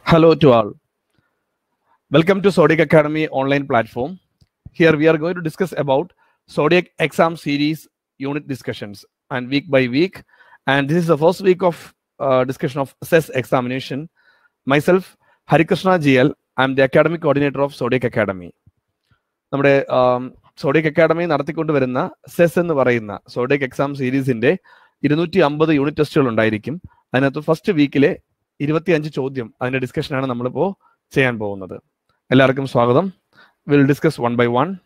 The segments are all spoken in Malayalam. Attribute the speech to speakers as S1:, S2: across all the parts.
S1: Hello to all. Welcome to Zodiac Academy online platform. Here we are going to discuss about Zodiac exam series unit discussions and week by week. And this is the first week of uh, discussion of CES examination. Myself, Harikrishna GL, I'm the academic coordinator of Zodiac Academy. നമ്മുടെ സോഡിയക് അക്കാഡമി നടത്തിക്കൊണ്ടുവരുന്ന സെസ് എന്ന് പറയുന്ന സോഡിയക് എക്സാം സീരീസിന്റെ ഇരുന്നൂറ്റി അമ്പത് യൂണിറ്റ് ടെസ്റ്റുകൾ ഉണ്ടായിരിക്കും അതിനകത്ത് ഫസ്റ്റ് വീക്കിലെ ഇരുപത്തിയഞ്ച് ചോദ്യം അതിന്റെ ഡിസ്കഷനാണ് നമ്മളിപ്പോ ചെയ്യാൻ പോകുന്നത് എല്ലാവർക്കും സ്വാഗതം will discuss one by one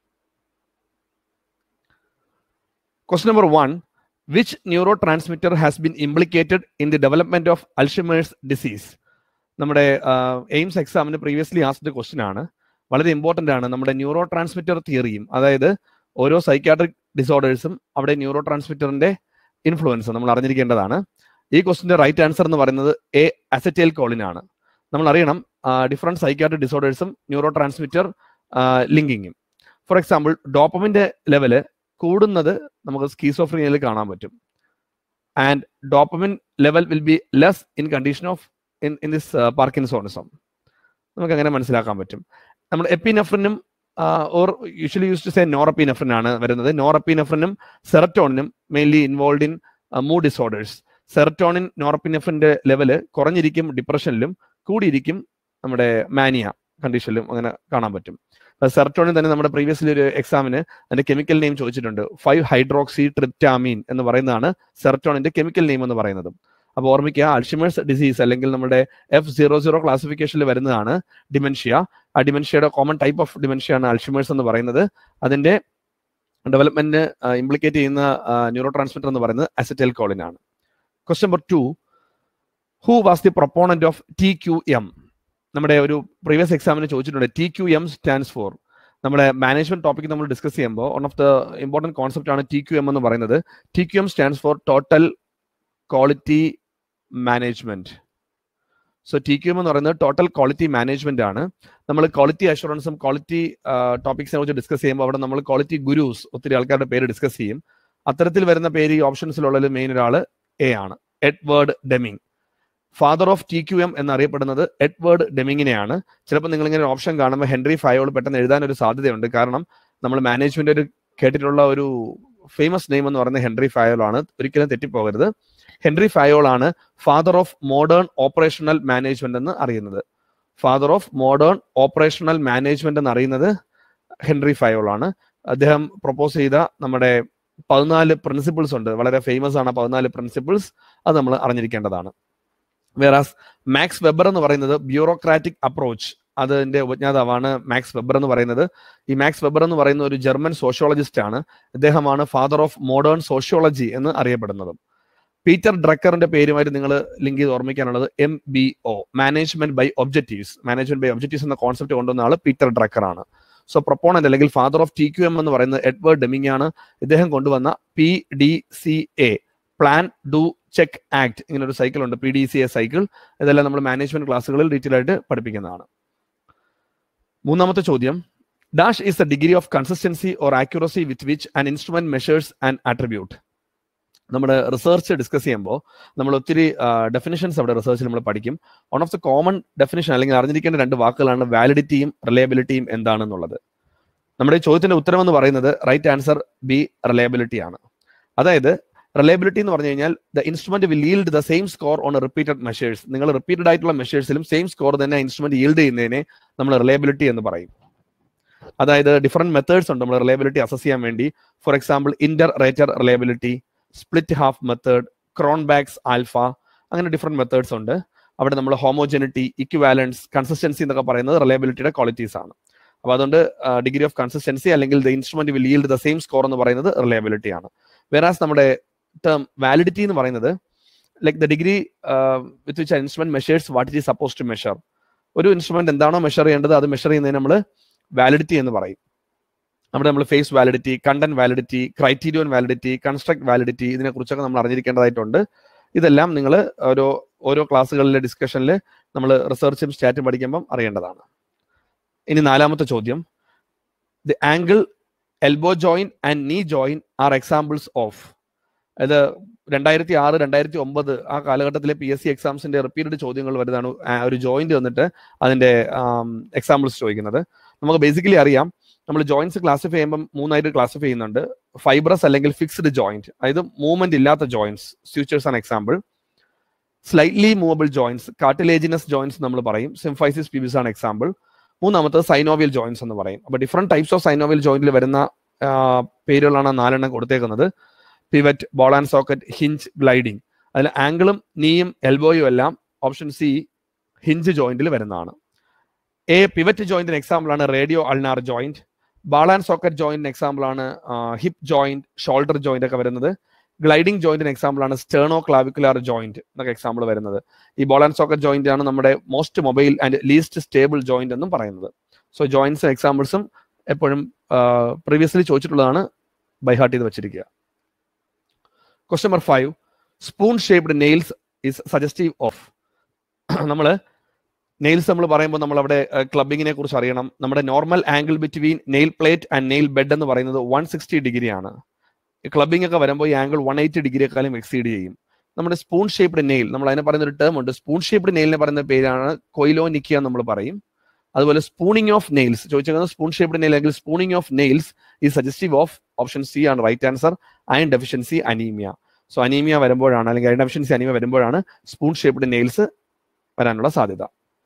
S1: question number one which neurotransmitter has been implicated in the development of Alzheimer's disease നമ്മുടെ എയിംസ് എക്സാമിന് പ്രീവിയസ്ലി ആസ്ഡ് ക്വസ്റ്റ്യൻ ആണ് വളരെ ഇമ്പോർട്ടന്റ് ആണ് നമ്മുടെ ന്യൂറോ ട്രാൻസ്മിറ്റർ തിയറിയും അതായത് ഓരോ സൈക്കാട്രിക് ഡിസോർഡേഴ്സും അവിടെ ന്യൂറോ ട്രാൻസ്മിറ്ററിന്റെ ഇൻഫ്ലുവൻസ് നമ്മൾ അറിഞ്ഞിരിക്കേണ്ടതാണ് ഈ ക്വസ്റ്റിന്റെ റൈറ്റ് ആൻസർ എന്ന് പറയുന്നത് എ അസറ്റൈൽ കോളിൻ ആണ് നമ്മൾ അറിയണം ഡിഫറെന്റ് സൈക്കാട്രിക് ഡിസോർഡേഴ്സും ന്യൂറോ ട്രാൻസ്മിറ്റർ ലിങ്കിങ്ങും ഫോർ എക്സാമ്പിൾ ഡോപ്പമിന്റെ ലെവല് കൂടുന്നത് നമുക്ക് സ്കീസോഫ്രീനിയയിൽ കാണാൻ പറ്റും and dopamine level will be less in condition of in in this parkinsonism നമുക്ക് അങ്ങനെ മനസ്സിലാക്കാൻ പറ്റും നമ്മൾ എപ്പിനെഫ്രിനും or usually use to say norepinephrine ആണ് വരുന്നത് നോറപ്പിനെഫ്രിനും സെററ്റോണിനും mainly involve in mood disorders serotonin നോറപ്പിനെഫ്രിന്റെ ലെവല് കുറഞ്ഞിരിക്കും ഡിപ്രഷനിലും കൂടിയിരിക്കും നമ്മുടെ മാനിയ കണ്ടീഷനിലും അങ്ങനെ കാണാൻ പറ്റും സെററ്റോണിൻ തന്നെ നമ്മുടെ പ്രീവിയസ്ലി ഒരു എക്സാമിന് അതിന്റെ കെമിക്കൽ നെയിം ചോദിച്ചിട്ടുണ്ട് ഫൈവ് ഹൈഡ്രോക്സി ട്രിപ്റ്റാമീൻ എന്ന് പറയുന്നതാണ് സെററ്റോണിന്റെ കെമിക്കൽ നെയിം എന്ന് പറയുന്നത് അപ്പോൾ ഓർമ്മിക്കുക അൾഷിമേഴ്സ് ഡിസീസ് അല്ലെങ്കിൽ നമ്മുടെ എഫ് സീറോ സീറോ ക്ലാസിഫിക്കേഷനിൽ വരുന്നതാണ് ഡിമെൻഷ്യ ആ ഡിമെൻഷ്യയുടെ കോമൺ ടൈപ്പ് ഓഫ് ഡിമെൻഷ്യ ആണ് അൾഷിമേഴ്സ് എന്ന് പറയുന്നത് അതിന്റെ ഡെവലപ്മെന്റിന് ഇംപ്ലിക്കേറ്റ് ചെയ്യുന്ന ന്യൂറോ ട്രാൻസ്മിറ്റർ എന്ന് പറയുന്നത് അസറ്റൈൽ കോളിൻ ആണ് question number two who was the proponent of T Q M നമ്മുടെ ഒരു പ്രീവിയസ് എക്സാമിന് ചോദിച്ചിട്ടുണ്ട് T Q M stands for നമ്മുടെ മാനേജ്മെന്റ് ടോപ്പിക് നമ്മൾ ഡിസ്കസ് ചെയ്യുമ്പോൾ one of the important concept ആണ് ടി ക്യു എം എന്ന് പറയുന്നത് T Q M stands for total quality management so T Q M എന്ന് പറയുന്നത് ടോട്ടൽ ക്വാളിറ്റി മാനേജ്മെന്റ് ആണ് നമ്മൾ ക്വാളിറ്റി അഷുറൻസും ക്വാളിറ്റി ടോപ്പിക്സിനെ കുറിച്ച് ഡിസ്കസ് ചെയ്യുമ്പോൾ അവിടെ നമ്മൾ ക്വാളിറ്റി ഗുരുസ് ഒത്തിരി ആൾക്കാരുടെ പേര് ഡിസ്കസ് ചെയ്യും അത്തരത്തിൽ വരുന്ന പേര് ഈ ഓപ്ഷൻസിലുള്ളത് മെയിൻ ഒരാൾ എ ആണ് Edward Deming father of T Q M എന്നറിയപ്പെടുന്നത് എഡ്വേർഡ് ഡെമിങ്ങിനെയാണ് ചിലപ്പോൾ നിങ്ങൾ ഇങ്ങനെ ഓപ്ഷൻ കാണുമ്പോൾ ഹെൻറി ഫയോൾ പെട്ടെന്ന് എഴുതാൻ ഒരു സാധ്യതയുണ്ട് കാരണം നമ്മൾ മാനേജ്മെന്റ് ഒരു കേട്ടിട്ടുള്ള ഒരു ഫേമസ് നെയിം എന്ന് പറയുന്നത് ഹെൻറി ഫയോൾ ആണ് ഒരിക്കലും തെറ്റിപ്പോകരുത് ഹെൻറി ഫയോൾ ആണ് father of modern operational management എന്ന് അറിയുന്നത് father of modern operational management എന്ന് അറിയുന്നത് ഹെൻറി ഫയോൾ ആണ് അദ്ദേഹം പ്രൊപ്പോസ് ചെയ്ത നമ്മുടെ പതിനാല് പ്രിൻസിപ്പിൾസ് ഉണ്ട് വളരെ ഫേമസ് ആണ് പതിനാല് പ്രിൻസിപ്പിൾസ് അത് നമ്മൾ അറിഞ്ഞിരിക്കേണ്ടതാണ് വേറാസ് മാക്സ് വെബർ എന്ന് പറയുന്നത് ബ്യൂറോക്രാറ്റിക് അപ്രോച്ച് അതിന്റെ ഉപജ്ഞാതാവാണ് മാക്സ് വെബർ എന്ന് പറയുന്നത് ഈ മാക്സ് വെബർ എന്ന് പറയുന്ന ഒരു ജർമ്മൻ സോഷ്യോളജിസ്റ്റ് ആണ് ഇദ്ദേഹമാണ് ഫാദർ ഓഫ് മോഡേൺ സോഷ്യോളജി എന്ന് അറിയപ്പെടുന്നത് പീറ്റർ ഡ്രക്കറിന്റെ പേരുമായിട്ട് നിങ്ങൾ ലിങ്ക് ചെയ്ത് ഓർമ്മിക്കാനുള്ളത് M B O management by objectives management by objectives എന്ന കോൺസെപ്റ്റ് കൊണ്ടുവന്ന ആൾ പീറ്റർ ഡ്രക്കർ ആണ് സോ പ്രൊപ്പോണന്റ് അല്ലെങ്കിൽ father of T Q M എന്ന് പറയുന്നത് എഡ്വേർഡ് ഡെമിങ് ആണ് ഇദ്ദേഹം കൊണ്ടുവന്ന P D C A plan do check act ഇങ്ങനെ ഒരു സൈക്കിൾ ഉണ്ട് P D C A cycle ഇതെല്ലാം നമ്മൾ മാനേജ്മെന്റ് ക്ലാസ്സുകളിൽ ഡീറ്റെയിൽ ആയിട്ട് പഠിപ്പിക്കുന്നതാണ് മൂന്നാമത്തെ ചോദ്യം dash is the degree of consistency or accuracy with which an instrument measures and attribute നമ്മുടെ റിസർച്ച് ഡിസ്കസ് ചെയ്യുമ്പോൾ നമ്മൾ ഒത്തിരി ഡെഫിനിഷൻസ് അവിടെ റിസർച്ചിൽ നമ്മൾ പഠിക്കും one of the common definition അല്ലെങ്കിൽ അറിഞ്ഞിരിക്കേണ്ട രണ്ട് വാക്കുകളാണ് വാലിഡിറ്റിയും റിലയബിലിറ്റിയും എന്താണെന്നുള്ളത് നമ്മുടെ ഈ ചോദ്യത്തിന്റെ ഉത്തരം എന്ന് പറയുന്നത് റൈറ്റ് ആൻസർ ബി റിലയബിലിറ്റി ആണ് അതായത് റിലയബിലിറ്റി എന്ന് പറഞ്ഞു കഴിഞ്ഞാൽ the instrument will yield the same score on repeated measures നിങ്ങൾ റിപ്പീറ്റഡ് ആയിട്ടുള്ള മെഷേഴ്സിലും സെയിം സ്കോർ തന്നെ ഇൻസ്ട്രുമെന്റ് ഈൽഡ് ചെയ്യുന്നതിനെ നമ്മൾ റിലയബിലിറ്റി എന്ന് പറയും അതായത് ഡിഫറെന്റ് മെത്തേഡ്സ് ഉണ്ട് നമ്മൾ റിലയബിലിറ്റി അസസ് ചെയ്യാൻ വേണ്ടി for example inter rater reliability split half method Cronbach's alpha അങ്ങനെ ഡിഫറെന്റ് മെത്തേഡ്സ് ഉണ്ട് അവിടെ നമ്മൾ ഹോമോജനിറ്റി ഇക്വാലൻസ് കൺസിസ്റ്റൻസി എന്നൊക്കെ പറയുന്നത് റിലയബിലിറ്റിയുടെ ക്വാളിറ്റീസ് ആണ് അപ്പോൾ അതുകൊണ്ട് ഡിഗ്രി ഓഫ് കൺസിസ്റ്റൻസി അല്ലെങ്കിൽ the instrument will yield the same score എന്ന് പറയുന്നത് റിലയബിലിറ്റി ആണ് വേറാസ് നമ്മുടെ ടേം വാലിഡിറ്റി എന്ന് പറയുന്നത് like the degree with which instrument measures what it is suppose to measure ഒരു ഇൻസ്ട്രുമെന്റ് എന്താണോ മെഷർ ചെയ്യേണ്ടത് അത് മെഷർ ചെയ്യുന്നതിന് നമ്മൾ വാലിഡിറ്റി എന്ന് പറയും അവിടെ നമ്മൾ face validity content validity criterion validity construct validity ഇതിനെക്കുറിച്ചൊക്കെ നമ്മൾ അറിഞ്ഞിരിക്കേണ്ടതായിട്ടുണ്ട് ഇതെല്ലാം നിങ്ങൾ ഓരോ ഓരോ ക്ലാസ്സുകളിലെ ഡിസ്കഷനിൽ നമ്മൾ റിസർച്ചും സ്റ്റാറ്റും പഠിക്കുമ്പം അറിയേണ്ടതാണ് ഇനി നാലാമത്തെ ചോദ്യം the angle elbow join and knee join are examples of അത് രണ്ടായിരത്തി ആറ് രണ്ടായിരത്തി ഒമ്പത് ആ കാലഘട്ടത്തിലെ പി എസ് സി എക്സാംസിന്റെ റിപ്പീറ്റഡ് ചോദ്യങ്ങൾ വരുന്നതാണ് ആ ഒരു ജോയിന്റ് വന്നിട്ട് അതിന്റെ എക്സാമ്പിൾസ് ചോദിക്കുന്നത് നമുക്ക് ബേസിക്കലി അറിയാം നമ്മൾ ജോയിന്റ്സ് ക്ലാസിഫൈ ചെയ്യുമ്പോൾ മൂന്നായിട്ട് ക്ലാസിഫൈ ചെയ്യുന്നുണ്ട് ഫൈബ്രസ് അല്ലെങ്കിൽ ഫിക്സ്ഡ് ജോയിന്റ് അതായത് മൂവ്മെന്റ് ഇല്ലാത്ത ജോയിന്റ്സ് സ്യൂച്ചേഴ്സ് ആണ് example slightly movable joints cartilaginous joints നമ്മൾ പറയും സിംഫൈസിസ് പിബിസ് ആണ് എക്സാമ്പിൾ മൂന്നാമത്തത് സൈനോവിയൽ ജോയിന്റ്സ് എന്ന് പറയും അപ്പോൾ ഡിഫറെന്റ് ടൈപ്സ് ഓഫ് സൈനോവിയൽ ജോയിന്റിൽ വരുന്ന പേരുകളാണ് നാലെണ്ണം കൊടുത്തേക്കുന്നത് pivot ball and socket hinge gliding അതിൽ ആംഗിളും നീയും എൽബോയും എല്ലാം ഓപ്ഷൻ സി ഹിഞ്ച് ജോയിന്റിൽ വരുന്നതാണ് എ പിവറ്റ് ജോയിന്റിന് എക്സാമ്പിൾ ആണ് radioulnar joint ball and socket ജോയിന്റിന് എക്സാമ്പിൾ ആണ് ഹിപ്പ് ജോയിന്റ് ഷോൾഡർ ജോയിന്റ് ഒക്കെ വരുന്നത് ഗ്ലൈഡിംഗ് ജോയിന്റിന് എക്സാമ്പിൾ ആണ് സ്റ്റേണോ ക്ലാവിക്കുലാർ ജോയിന്റ് എന്നൊക്കെ എക്സാമ്പിൾ വരുന്നത് ഈ ബോൾ ആൻഡ് സോക്കറ്റ് ജോയിന്റ് ആണ് നമ്മുടെ most mobile and least stable joint എന്നും പറയുന്നത് സോ ജോയിന്റ്സും എക്സാമ്പിൾസും എപ്പോഴും പ്രീവിയസ്ലി ചോദിച്ചിട്ടുള്ളതാണ് ബൈഹാർട്ട് ചെയ്ത് വെച്ചിരിക്കുക question number five spoon shaped nails is suggestive of നമ്മൾ നെയിൽസ് നമ്മൾ പറയുമ്പോൾ നമ്മൾ അവിടെ ക്ലബിങ്ങിനെ കുറിച്ച് അറിയണം നമ്മുടെ normal angle between nail plate and nail bed എന്ന് പറയുന്നത് വൺ സിക്സ്റ്റി ഡിഗ്രി ആണ് ക്ലബിംഗ് ഒക്കെ വരുമ്പോൾ ഈ ആംഗിൾ വൺ എയ്റ്റി ഡിഗ്രിയെക്കാളും എക്സീഡ് ചെയ്യും നമ്മുടെ സ്പൂൺ ഷേപ്ഡ് നെയിൽ നമ്മൾ അതിനെ പറയുന്ന ഒരു ടേം ഉണ്ട് സ്പൂൺ ഷേപ്ഡ് നെയിലിനെ പറയുന്ന പേരാണ് കൊയിലോ നിക്കിയ നമ്മൾ പറയും അതുപോലെ സ്പൂണിംഗ് ഓഫ് നെയിൽസ് ചോദിച്ചിരിക്കുന്നത് സ്പൂൺ ഷേപ്ഡ് നെയിൽ അല്ലെങ്കിൽ സ്പൂണിംഗ് ഓഫ് നെയിൽസ് ഈ സജസ്റ്റീവ് ഓഫ് ഓപ്ഷൻ സി ആണ് right answer iron deficiency anaemia so anaemia വരുമ്പോഴാണ് അല്ലെങ്കിൽ അയൺ ഡെഫിഷ്യൻസി അനീമിയ വരുമ്പോഴാണ് സ്പൂൺ ഷേപ്ഡ് നെയിൽസ് വരാനുള്ള സാധ്യത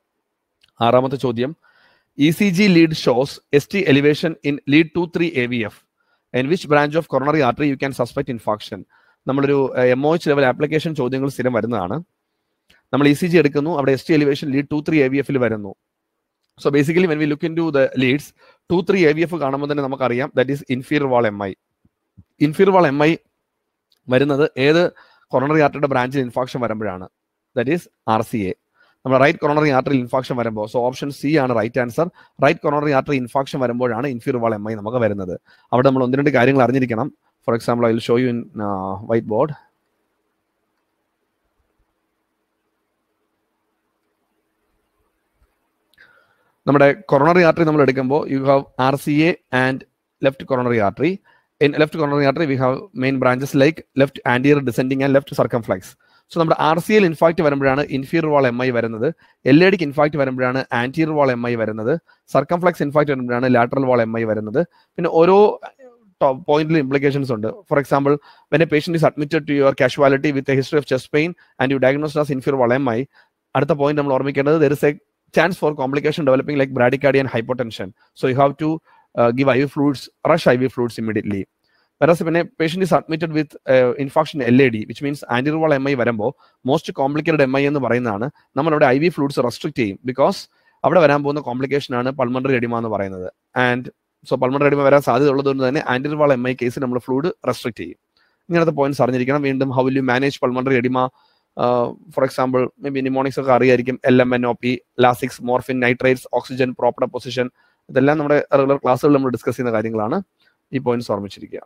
S1: ആറാമത്തെ ചോദ്യം E C G lead shows S T elevation in lead two three A V F in which branch of coronary artery you can suspect infarction നമ്മളൊരു M O H level application ചോദ്യങ്ങൾ സ്ഥിരം വരുന്നതാണ് നമ്മൾ ഇ സി ജി എടുക്കുന്നു അവിടെ S T elevation lead two three A V എഫിൽ വരുന്നു so basically when we look into the leads two three A V F കാണുമ്പോൾ തന്നെ നമുക്കറിയാം that is inferior wall M I inferior wall M I വരുന്നത് ഏത് കൊറോണറി ആർട്ടറിയുടെ ബ്രാഞ്ചിൽ ഇൻഫാക്ഷൻ വരുമ്പോഴാണ് that is R C A നമ്മുടെ റൈറ്റ് കൊറോണറി ആർട്ടറിൽ ഇൻഫാക്ഷൻ വരുമ്പോൾ സോ ഓപ്ഷൻ സി ആണ് right answer right coronary artery infarction വരുമ്പോഴാണ് ഇൻഫീരിയർ വാൾ എം ഐ നമുക്ക് വരുന്നത് അവിടെ നമ്മൾ ഒന്ന് രണ്ട് കാര്യങ്ങൾ അറിഞ്ഞിരിക്കണം for example I will show you in whiteboard നമ്മുടെ കൊറോണറി ആർട്ടറി നമ്മൾ എടുക്കുമ്പോൾ you have R C A and left coronary artery in left coronary artery we have main branches like left anterior descending and left circumflex so നമ്മുടെ ആർ സി എൽ ഇൻഫാക്ട് വരുമ്പോഴാണ് ഇൻഫീരിയർ വാൾ എം ഐ വരുന്നത് എൽ എ ഡിക്ക് ഇൻഫാക്ട് വരുമ്പോഴാണ് ആന്റീരിയർ വാൾ എം ഐ വരുന്നത് സർക്കംഫ്ലക്സ് ഇൻഫാക്ട് വരുമ്പോഴാണ് ലാറ്ററൽ വാൾ എം ഐ വരുന്നത് പിന്നെ ഓരോ പോയിന്റിൽ ഇംപ്ലിക്കേഷൻസ് ഉണ്ട് for example when a patient is admitted to your casualty with a history of chest pain and you diagnose as inferior wall M I അടുത്ത പോയിന്റ് നമ്മൾ ഓർമ്മിക്കേണ്ടത് there is a chance for complication developing like bradycardia and hypotension. So you have to uh, give IV fluids, rush IV fluids immediately. Whereas when a patient is admitted with uh, infarction LAD, which means anterior wall MI വരുമ്പോൾ മോസ്റ്റ് കോംപ്ലിക്കേറ്റഡ് എം ഐ എന്ന് പറയുന്നതാണ് നമ്മൾ അവിടെ ഐ വി ഫ്ലൂയിഡ്സ് റെസ്ട്രിക്ട് ചെയ്യും ബിക്കോസ് അവിടെ വരാൻ പോകുന്ന കോംപ്ലിക്കേഷൻ ആണ് പൾമണറി എഡിമ എന്ന് പറയുന്നത് ആൻഡ് സോ പൾമണറി എഡിമ വരാൻ സാധ്യത ഉള്ളതുകൊണ്ട് തന്നെ ആന്റിയർ വാൾ എം ഐ കേസിൽ നമ്മൾ ഫ്ലൂയിഡ് റെസ്ട്രിക്ട് ചെയ്യും ഇങ്ങനത്തെ പോയിന്റ്സ് അറിഞ്ഞിരിക്കണം വീണ്ടും how will you manage pulmonary oedema for example may be mnemonics ഒക്കെ അറിയായിരിക്കും L M N O P Lasix morphine nitrates oxygen proper position ഇതെല്ലാം നമ്മുടെ റെഗുലർ ക്ലാസ്സുകൾ നമ്മൾ ഡിസ്കസ് ചെയ്യുന്ന കാര്യങ്ങളാണ് ഈ പോയിന്റ്സ് ഓർമ്മിച്ചിരിക്കുക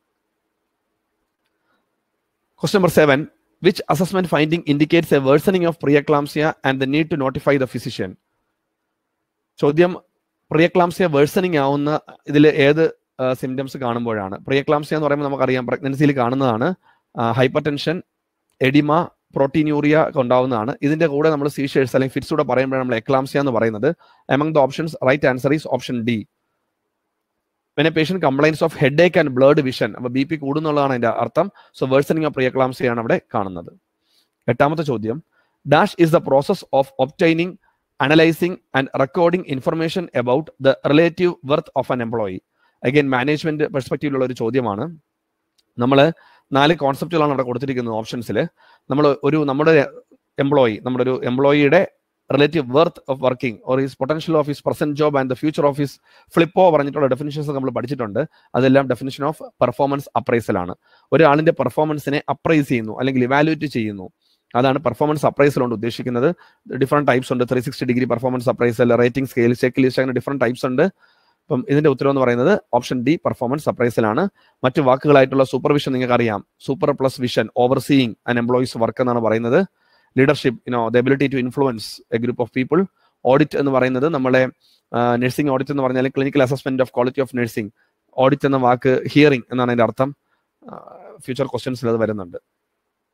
S1: question number seven which assessment finding indicates a worsening of preeclampsia and the need to notify the physician ചോദ്യം പ്രിയക്ലാംസിയ വേഴ്സണിംഗ് ആവുന്ന ഇതിൽ ഏത് സിംറ്റംസ് കാണുമ്പോഴാണ് പ്രിയക്ലാംസിയ എന്ന് പറയുമ്പോൾ നമുക്കറിയാം പ്രഗ്നൻസിയിൽ കാണുന്നതാണ് ഹൈപ്പർ ടെൻഷൻ എഡിമ പ്രോട്ടീൻയൂറിയ ഒക്കെ ഉണ്ടാവുന്നതാണ് ഇതിന്റെ കൂടെ നമ്മൾ സീഷേഴ്സ് അല്ലെങ്കിൽ ഫിറ്റ്സ് കൂടെ പറയുമ്പോഴാണ് നമ്മൾ എക്ലാംസിയ എന്ന് പറയുന്നത് among the options right answer is option D when a patient complains of headache and blurred vision അപ്പോൾ ബി പി കൂടുന്നുള്ളതാണ് അതിന്റെ അർത്ഥം സോ വേഴ്സണിംഗ് ഓഫ് പ്രിയക്ലാംസിയാണ് അവിടെ കാണുന്നത് എട്ടാമത്തെ ചോദ്യം dash is the process of obtaining analysing and recording information about the relative worth of an employee again management പെർസ്പെക്റ്റീവിലുള്ള ഒരു ചോദ്യമാണ് നമ്മൾ നാല് കോൺസെപ്റ്റുകളാണ് അവിടെ കൊടുത്തിരിക്കുന്നത് ഓപ്ഷൻസിൽ നമ്മൾ ഒരു നമ്മുടെ എംപ്ലോയി നമ്മുടെ ഒരു എംപ്ലോയിയുടെ relative worth of working or his potential of his present job and the future of his Flippo പറഞ്ഞിട്ടുള്ള ഡെഫിനിഷൻസ് നമ്മൾ പഠിച്ചിട്ടുണ്ട് അതെല്ലാം ഡെഫിനിഷൻ ഓഫ് പെർഫോമൻസ് അപ്രൈസൽ ആണ് ഒരാളിന്റെ പെർഫോമൻസിനെ അപ്രൈസ് ചെയ്യുന്നു അല്ലെങ്കിൽ ഇവാലുവേറ്റ് ചെയ്യുന്നു അതാണ് പെർഫോമൻസ് അപ്രൈസൽ കൊണ്ട് ഉദ്ദേശിക്കുന്നത് ഡിഫറെന്റ് ടൈപ്സ് ഉണ്ട് three sixty degree performance appraisal rating scale checklist അങ്ങനെ ഡിഫറെന്റ് ടൈപ്സ് ഉണ്ട് അപ്പം ഇതിന്റെ ഉത്തരം എന്ന് പറയുന്നത് ഓപ്ഷൻ ഡി പെർഫോമൻസ് അപ്രൈസൽ ആണ് മറ്റു വാക്കുകളായിട്ടുള്ള സൂപ്പർവിഷൻ നിങ്ങൾക്ക് അറിയാം super plus vision overseeing and employees work എന്നാണ് പറയുന്നത് leadership you know the ability to influence a group of people audit എന്ന് പറയുന്നത് നമ്മളെ നഴ്സിംഗ് ഓഡിറ്റ് എന്ന് പറഞ്ഞാൽ clinical assessment of quality of nursing audit എന്ന വാക്ക് ഹിയറിംഗ് എന്നാണ് അതിന്റെ അർത്ഥം ഫ്യൂച്ചർ ക്വസ്റ്റ്യൻസിൽ അത് വരുന്നുണ്ട്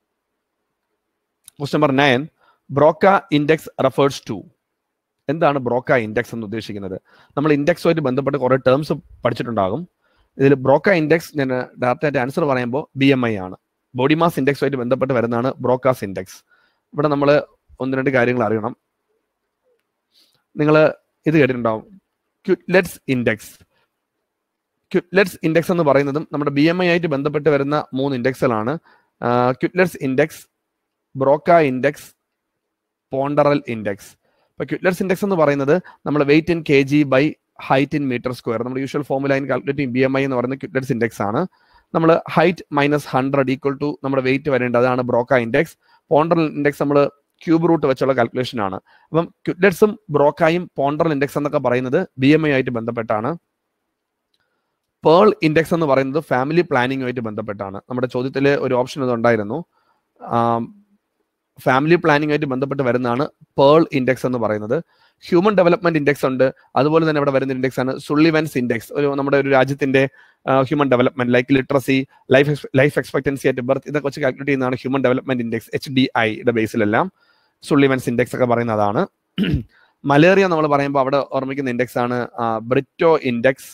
S1: question number nine Broca index refers to എന്താണ് ബ്രോക്ക ഇൻഡെക്സ് എന്ന് ഉദ്ദേശിക്കുന്നത് നമ്മൾ ഇൻഡെക്സുമായിട്ട് ബന്ധപ്പെട്ട് കുറേ ടേംസ് പഠിച്ചിട്ടുണ്ടാകും ഇതിൽ ബ്രോക്ക ഇൻഡെക്സ് ഞാൻ ഡയറക്റ്റായിട്ട് ആൻസർ പറയുമ്പോൾ ബി എം ഐ ആണ് ബോഡി മാസ് ഇൻഡെക്സുമായിട്ട് ബന്ധപ്പെട്ട് വരുന്നതാണ് ബ്രോക്കാസ് ഇൻഡെക്സ് ഇവിടെ നമ്മൾ ഒന്ന് രണ്ട് കാര്യങ്ങൾ അറിയണം നിങ്ങൾ ഇത് കേട്ടിട്ടുണ്ടാവും ക്യുറ്റ്ലെറ്റ്സ് ഇൻഡെക്സ് ക്യുറ്റ്ലെറ്റ്സ് ഇൻഡെക്സ് എന്ന് പറയുന്നതും നമ്മുടെ ബി എം ഐ ആയിട്ട് ബന്ധപ്പെട്ട് വരുന്ന മൂന്ന് ഇൻഡെക്സുകളാണ് Quetelet's index Broca index ponderal index ഇപ്പൊ ക്യുറ്റ്ലെറ്റ്സ് ഇൻഡെക്സ് എന്ന് പറയുന്നത് നമ്മൾ weight in K G by height in metre square നമ്മൾ usual formula in calculating B M I എന്ന് പറയുന്ന ക്യുറ്റ്ലെറ്റ്സ് ഇൻഡെക്സ് ആണ് നമ്മൾ height minus hundred equal to നമ്മുടെ വെയിറ്റ് വരേണ്ടത് അതാണ് ബ്രോക്ക ഇൻഡെക്സ് പോണ്ടറൽ ഇൻഡെക്സ് നമ്മൾ ക്യൂബ് റൂട്ട് വെച്ചുള്ള കാൽക്കുലേഷൻ ആണ് അപ്പം ക്യുറ്റ്ലെറ്റ്സും ബ്രോക്കായും പോണ്ടറൽ ഇൻഡെക്സ് എന്നൊക്കെ പറയുന്നത് ബി എം ഐ ആയിട്ട് ബന്ധപ്പെട്ടാണ് പേൾ ഇൻഡെക്സ് എന്ന് പറയുന്നത് ഫാമിലി പ്ലാനിങ്ങുമായിട്ട് ബന്ധപ്പെട്ടാണ് നമ്മുടെ ചോദ്യത്തിൽ ഒരു ഓപ്ഷൻ ഇത് ഉണ്ടായിരുന്നു ഫാമിലി പ്ലാനിങ്ങുമായിട്ട് ബന്ധപ്പെട്ട് വരുന്നതാണ് പേൾ ഇൻഡെക്സ് എന്ന് പറയുന്നത് ഹ്യൂമൻ ഡെവലപ്മെന്റ് ഇൻഡെക്സ് ഉണ്ട് അതുപോലെ തന്നെ ഇവിടെ വരുന്ന ഇൻഡെക്സ് ആണ് സുള്ളിവൻസ് ഇൻഡെക്സ് ഒരു നമ്മുടെ ഒരു രാജ്യത്തിന്റെ human development like literacy life life expectancy at birth ഇതൊക്കെ വെച്ച് കാൽക്കുലേറ്റ് ചെയ്യുന്നതാണ് human development index H D ഐയുടെ ബേസിലെല്ലാം സുള്ളിവൻസ് ഇൻഡെക്സ് ഒക്കെ പറയുന്നതാണ് മലേറിയ നമ്മൾ പറയുമ്പോൾ അവിടെ ഓർമ്മിക്കുന്ന ഇൻഡെക്സ് ആണ് ബ്രിറ്റോ ഇൻഡെക്സ്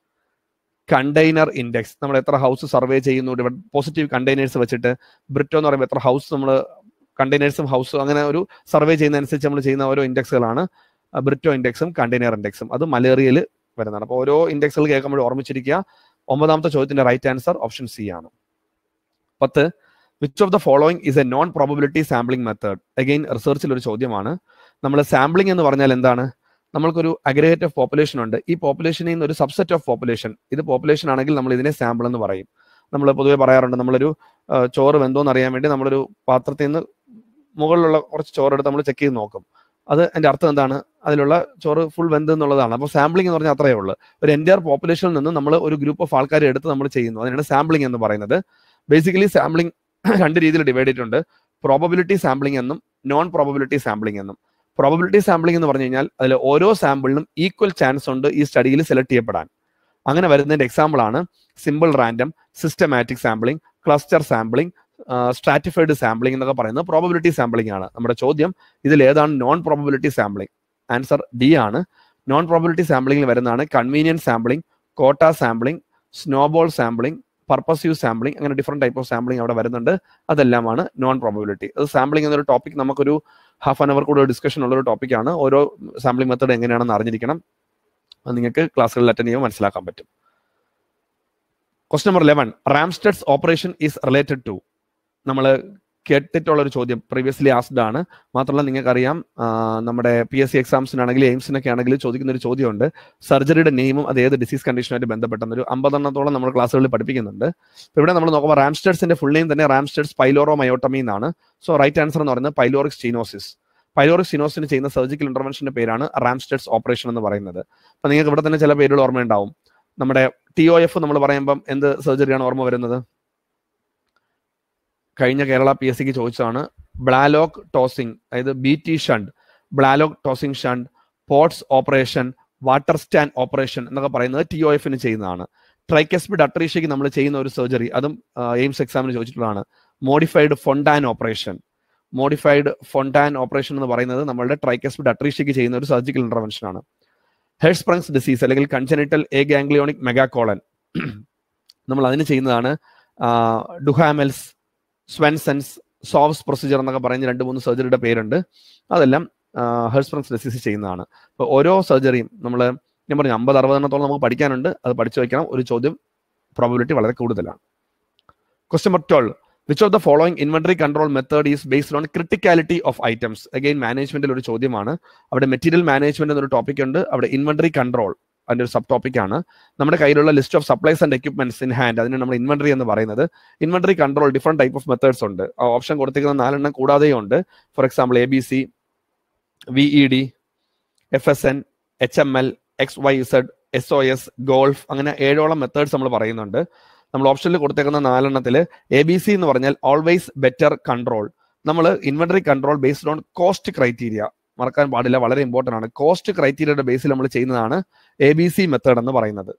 S1: കണ്ടെയ്നർ ഇൻഡെക്സ് നമ്മൾ എത്ര ഹൗസ് സർവേ ചെയ്യുന്നു ഇവിടെ പോസിറ്റീവ് കണ്ടെയ്നേഴ്സ് വെച്ചിട്ട് ബ്രിറ്റോ എന്ന് പറയുമ്പോൾ എത്ര ഹൗസ് നമ്മൾ കണ്ടെയ്നേഴ്സും ഹൗസും അങ്ങനെ ഒരു സർവേ ചെയ്യുന്നതനുസരിച്ച് നമ്മൾ ചെയ്യുന്ന ഓരോ ഇൻഡെക്സുകളാണ് ബ്രിറ്റോ ഇൻഡെക്സും കണ്ടെയ്നർ ഇൻഡെക്സും അത് മലേറിയയിൽ വരുന്നതാണ് അപ്പോൾ ഓരോ ഇൻഡെക്സുകൾ കേൾക്കുമ്പോൾ ഓർമ്മിച്ചിരിക്കുക ഒമ്പതാമത്തെ ചോദ്യത്തിന്റെ റൈറ്റ് ആൻസർ ഓപ്ഷൻ സി ആണ് പത്ത് which of the following is a non probability sampling method again റിസർച്ചിൽ ഒരു ചോദ്യമാണ് നമ്മൾ സാമ്പിളിംഗ് എന്ന് പറഞ്ഞാൽ എന്താണ് നമ്മൾക്കൊരു അഗ്രഗേറ്റ് ഓഫ് പോപ്പുലേഷൻ ഉണ്ട് ഈ പോപ്പുലേഷനിൽ നിന്ന് ഒരു സബ്സെറ്റ് ഓഫ് പോപ്പുലേഷൻ ഇത് പോപ്പുലേഷൻ ആണെങ്കിൽ നമ്മൾ ഇതിനെ സാമ്പിൾ എന്ന് പറയും നമ്മൾ പൊതുവെ പറയാറുണ്ട് നമ്മളൊരു ചോറ് വെന്തോന്ന് അറിയാൻ വേണ്ടി നമ്മളൊരു പാത്രത്തിൽ നിന്ന് മുകളിലുള്ള കുറച്ച് ചോറ് എടുത്ത് നമ്മൾ ചെക്ക് ചെയ്ത് നോക്കും അത് എൻ്റെ അർത്ഥം എന്താണ് അതിലുള്ള ചോറ് ഫുൾ വെന്ത് എന്നുള്ളതാണ് അപ്പോൾ സാമ്പിളിംഗ് എന്ന് പറഞ്ഞാൽ അത്രയേ ഉള്ളൂ ഒരു എൻറ്റയർ പോപ്പുലേഷനിൽ നിന്ന് നമ്മൾ ഒരു ഗ്രൂപ്പ് ഓഫ് ആൾക്കാരെ എടുത്ത് നമ്മൾ ചെയ്യുന്നു അതിനാണ് സാമ്പിളിംഗ് എന്ന് പറയുന്നത് ബേസിക്കലി സാമ്പിളിംഗ് രണ്ട് രീതിയിൽ ഡിവൈഡ് ചെയ്തിട്ടുണ്ട് പ്രോബബിലിറ്റി സാമ്പിളിംഗ് എന്നും നോൺ പ്രോബബിലിറ്റി സാമ്പിളിംഗ് എന്നും പ്രോബബിലിറ്റി സാമ്പിളിംഗ് എന്ന് പറഞ്ഞു കഴിഞ്ഞാൽ അതിൽ ഓരോ സാമ്പിളിനും ഈക്വൽ ചാൻസ് ഉണ്ട് ഈ സ്റ്റഡിയിൽ സെലക്ട് ചെയ്യപ്പെടാൻ അങ്ങനെ വരുന്നതിന്റെ എക്സാമ്പിൾ ആണ് simple random systematic sampling cluster sampling stratified sampling എന്നൊക്കെ പറയുന്നത് പ്രോബബിലിറ്റി സാമ്പിളിംഗ് ആണ് നമ്മുടെ ചോദ്യം ഇതിൽ ഏതാണ് non probability sampling answer D ആണ് നോൺ പ്രോബബിലിറ്റി സാമ്പിളിംഗിൽ വരുന്നതാണ് convenience sampling quota sampling snowball sampling purposive sampling അങ്ങനെ ഡിഫറെന്റ് ടൈപ്പ് ഓഫ് സാമ്പിളിംഗ് അവിടെ വരുന്നുണ്ട് അതെല്ലാമാണ് നോൺ പ്രോബബിലിറ്റി അത് സാമ്പിളിംഗ് എന്നൊരു ടോപ്പിക് നമുക്കൊരു ഹാഫ് ആൻ അവർ കൂടെ ഡിസ്കഷൻ ഉള്ള ഒരു ടോപ്പിക്കാണ് ഓരോ സാമ്പിളിംഗ് മെത്തേഡ് എങ്ങനെയാണെന്ന് അറിഞ്ഞിരിക്കണം അത് നിങ്ങൾക്ക് ക്ലാസ്സുകളിൽ അറ്റൻഡ് ചെയ്യുമ്പോൾ മനസ്സിലാക്കാൻ പറ്റും question number eleven Ramstedt's operation is related to നമ്മൾ കേട്ടിട്ടുള്ള ഒരു ചോദ്യം പ്രീവിയസ്ലി ആസ്ഡ് ആണ് മാത്രമല്ല നിങ്ങൾക്കറിയാം നമ്മുടെ പി എസ് സി എക്സാംസിനാണെങ്കിൽ എയിംസിനൊക്കെ ആണെങ്കിൽ ചോദിക്കുന്ന ഒരു ചോദ്യമുണ്ട് സർജറിയുടെ നെയിമും അത് ഏത് ഡിസീസ് കണ്ടീഷനുമായിട്ട് ബന്ധപ്പെട്ട ഒരു അമ്പതെണ്ണത്തോളം നമ്മൾ ക്ലാസ്സുകളിൽ പഠിപ്പിക്കുന്നുണ്ട് അപ്പോൾ ഇവിടെ നമ്മൾ നോക്കുമ്പോൾ റാംസ്റ്റഡ്സിന്റെ ഫുൾ നെയിം തന്നെ റാംസ്റ്റഡ്സ് പൈലോറോ മയോട്ടമി എന്നാണ് സോ റൈറ്റ് ആൻസർ എന്ന് പറയുന്നത് പൈലോറിക് സ്റ്റീനോസിസ് പൈലോറിക് സ്റ്റീനോസിന് ചെയ്യുന്ന സർജിക്കൽ ഇന്റർവെൻഷന്റെ പേരാണ് റാംസ്റ്റഡ്സ് ഓപ്പറേഷൻ എന്ന് പറയുന്നത് അപ്പോൾ നിങ്ങൾക്ക് ഇവിടെ തന്നെ ചില പേരുകൾ ഓർമ്മയുണ്ടാവും നമ്മുടെ ടി ഒ എഫ് നമ്മൾ പറയുമ്പം എന്ത് സർജറിയാണ് ഓർമ്മ വരുന്നത് കഴിഞ്ഞ കേരള പി എസ് സിക്ക് ചോദിച്ചതാണ് ബ്ലാലോക്ക് ടോസിംഗ് അതായത് B T shunt Blalock Taussig shunt Potts operation Waterston operation എന്നൊക്കെ പറയുന്നത് ടി ഒ എഫിന് ചെയ്യുന്നതാണ് ട്രൈക്കസ്പിഡ് അട്രീഷ്യക്ക് നമ്മൾ ചെയ്യുന്ന ഒരു സർജറി അതും എയിംസ് എക്സാമിന് ചോദിച്ചിട്ടുള്ളതാണ് modified Fontan operation modified Fontan operation എന്ന് പറയുന്നത് നമ്മളുടെ ട്രൈക്കസ്പിഡ് അട്രീഷ്യക്ക് ചെയ്യുന്ന ഒരു സർജിക്കൽ ഇന്റർവെൻഷൻ ആണ് ഹെഡ് സ്പ്രങ്സ് ഡിസീസ് അല്ലെങ്കിൽ കൺജനിറ്റൽ എ ഗാംഗ്ലിയോണിക് മെഗാകോളൻ നമ്മൾ അതിന് ചെയ്യുന്നതാണ് ഡുഹാമെൽസ് സ്വെൻസൻസ് സോവ്സ് പ്രൊസീജിയർ എന്നൊക്കെ പറയുന്ന രണ്ട് മൂന്ന് സർജറിയുടെ പേരുണ്ട് അതെല്ലാം ഹെർസ്പ്രങ്സ് ഡിസീസ് ചെയ്യുന്നതാണ് അപ്പോൾ ഓരോ സർജറിയും നമ്മൾ ഞാൻ പറഞ്ഞു അമ്പത് അറുപതെണ്ണത്തോളം നമുക്ക് പഠിക്കാനുണ്ട് അത് പഠിച്ചു വയ്ക്കണം ഒരു ചോദ്യം പ്രോബിലിറ്റി വളരെ കൂടുതലാണ് question number twelve which of the following inventory control method is based on criticality of items again മാനേജ്മെന്റിൽ ഒരു ചോദ്യമാണ് അവിടെ മെറ്റീരിയൽ മാനേജ്മെന്റ് എന്നൊരു ടോപ്പിക് ഉണ്ട് അവിടെ ഇൻവെന്ററി കൺട്രോൾ അതിന്റെ ഒരു സബ് ടോപ്പിക് ആണ് നമ്മുടെ കയ്യിലുള്ള list of supplies and equipments in hand അതിന് നമ്മൾ ഇൻവെന്ററി എന്ന് പറയുന്നത് inventory control different type of methods ഉണ്ട് ആ ഓപ്ഷൻ കൊടുത്തിരിക്കുന്ന നാലെണ്ണം കൂടാതെയും ഉണ്ട് for example A B C V E D F S N H M L X Y Z S O S GOLF അങ്ങനെ ഏഴോളം മെത്തേഡ്സ് നമ്മൾ പറയുന്നുണ്ട് നമ്മൾ ഓപ്ഷനിൽ കൊടുത്തേക്കുന്ന നാലെണ്ണത്തിൽ എ ബി സി എന്ന് പറഞ്ഞാൽ ഓൾവേസ് ബെറ്റർ കൺട്രോൾ നമ്മൾ inventory control based on cost criteria മറക്കാൻ പാടില്ല വളരെ ഇമ്പോർട്ടൻ്റ് ആണ് കോസ്റ്റ് ക്രൈറ്റീരിയയുടെ ബേസിൽ നമ്മൾ ചെയ്യുന്നതാണ് എ ബി സി മെത്തേഡ് എന്ന് പറയുന്നത്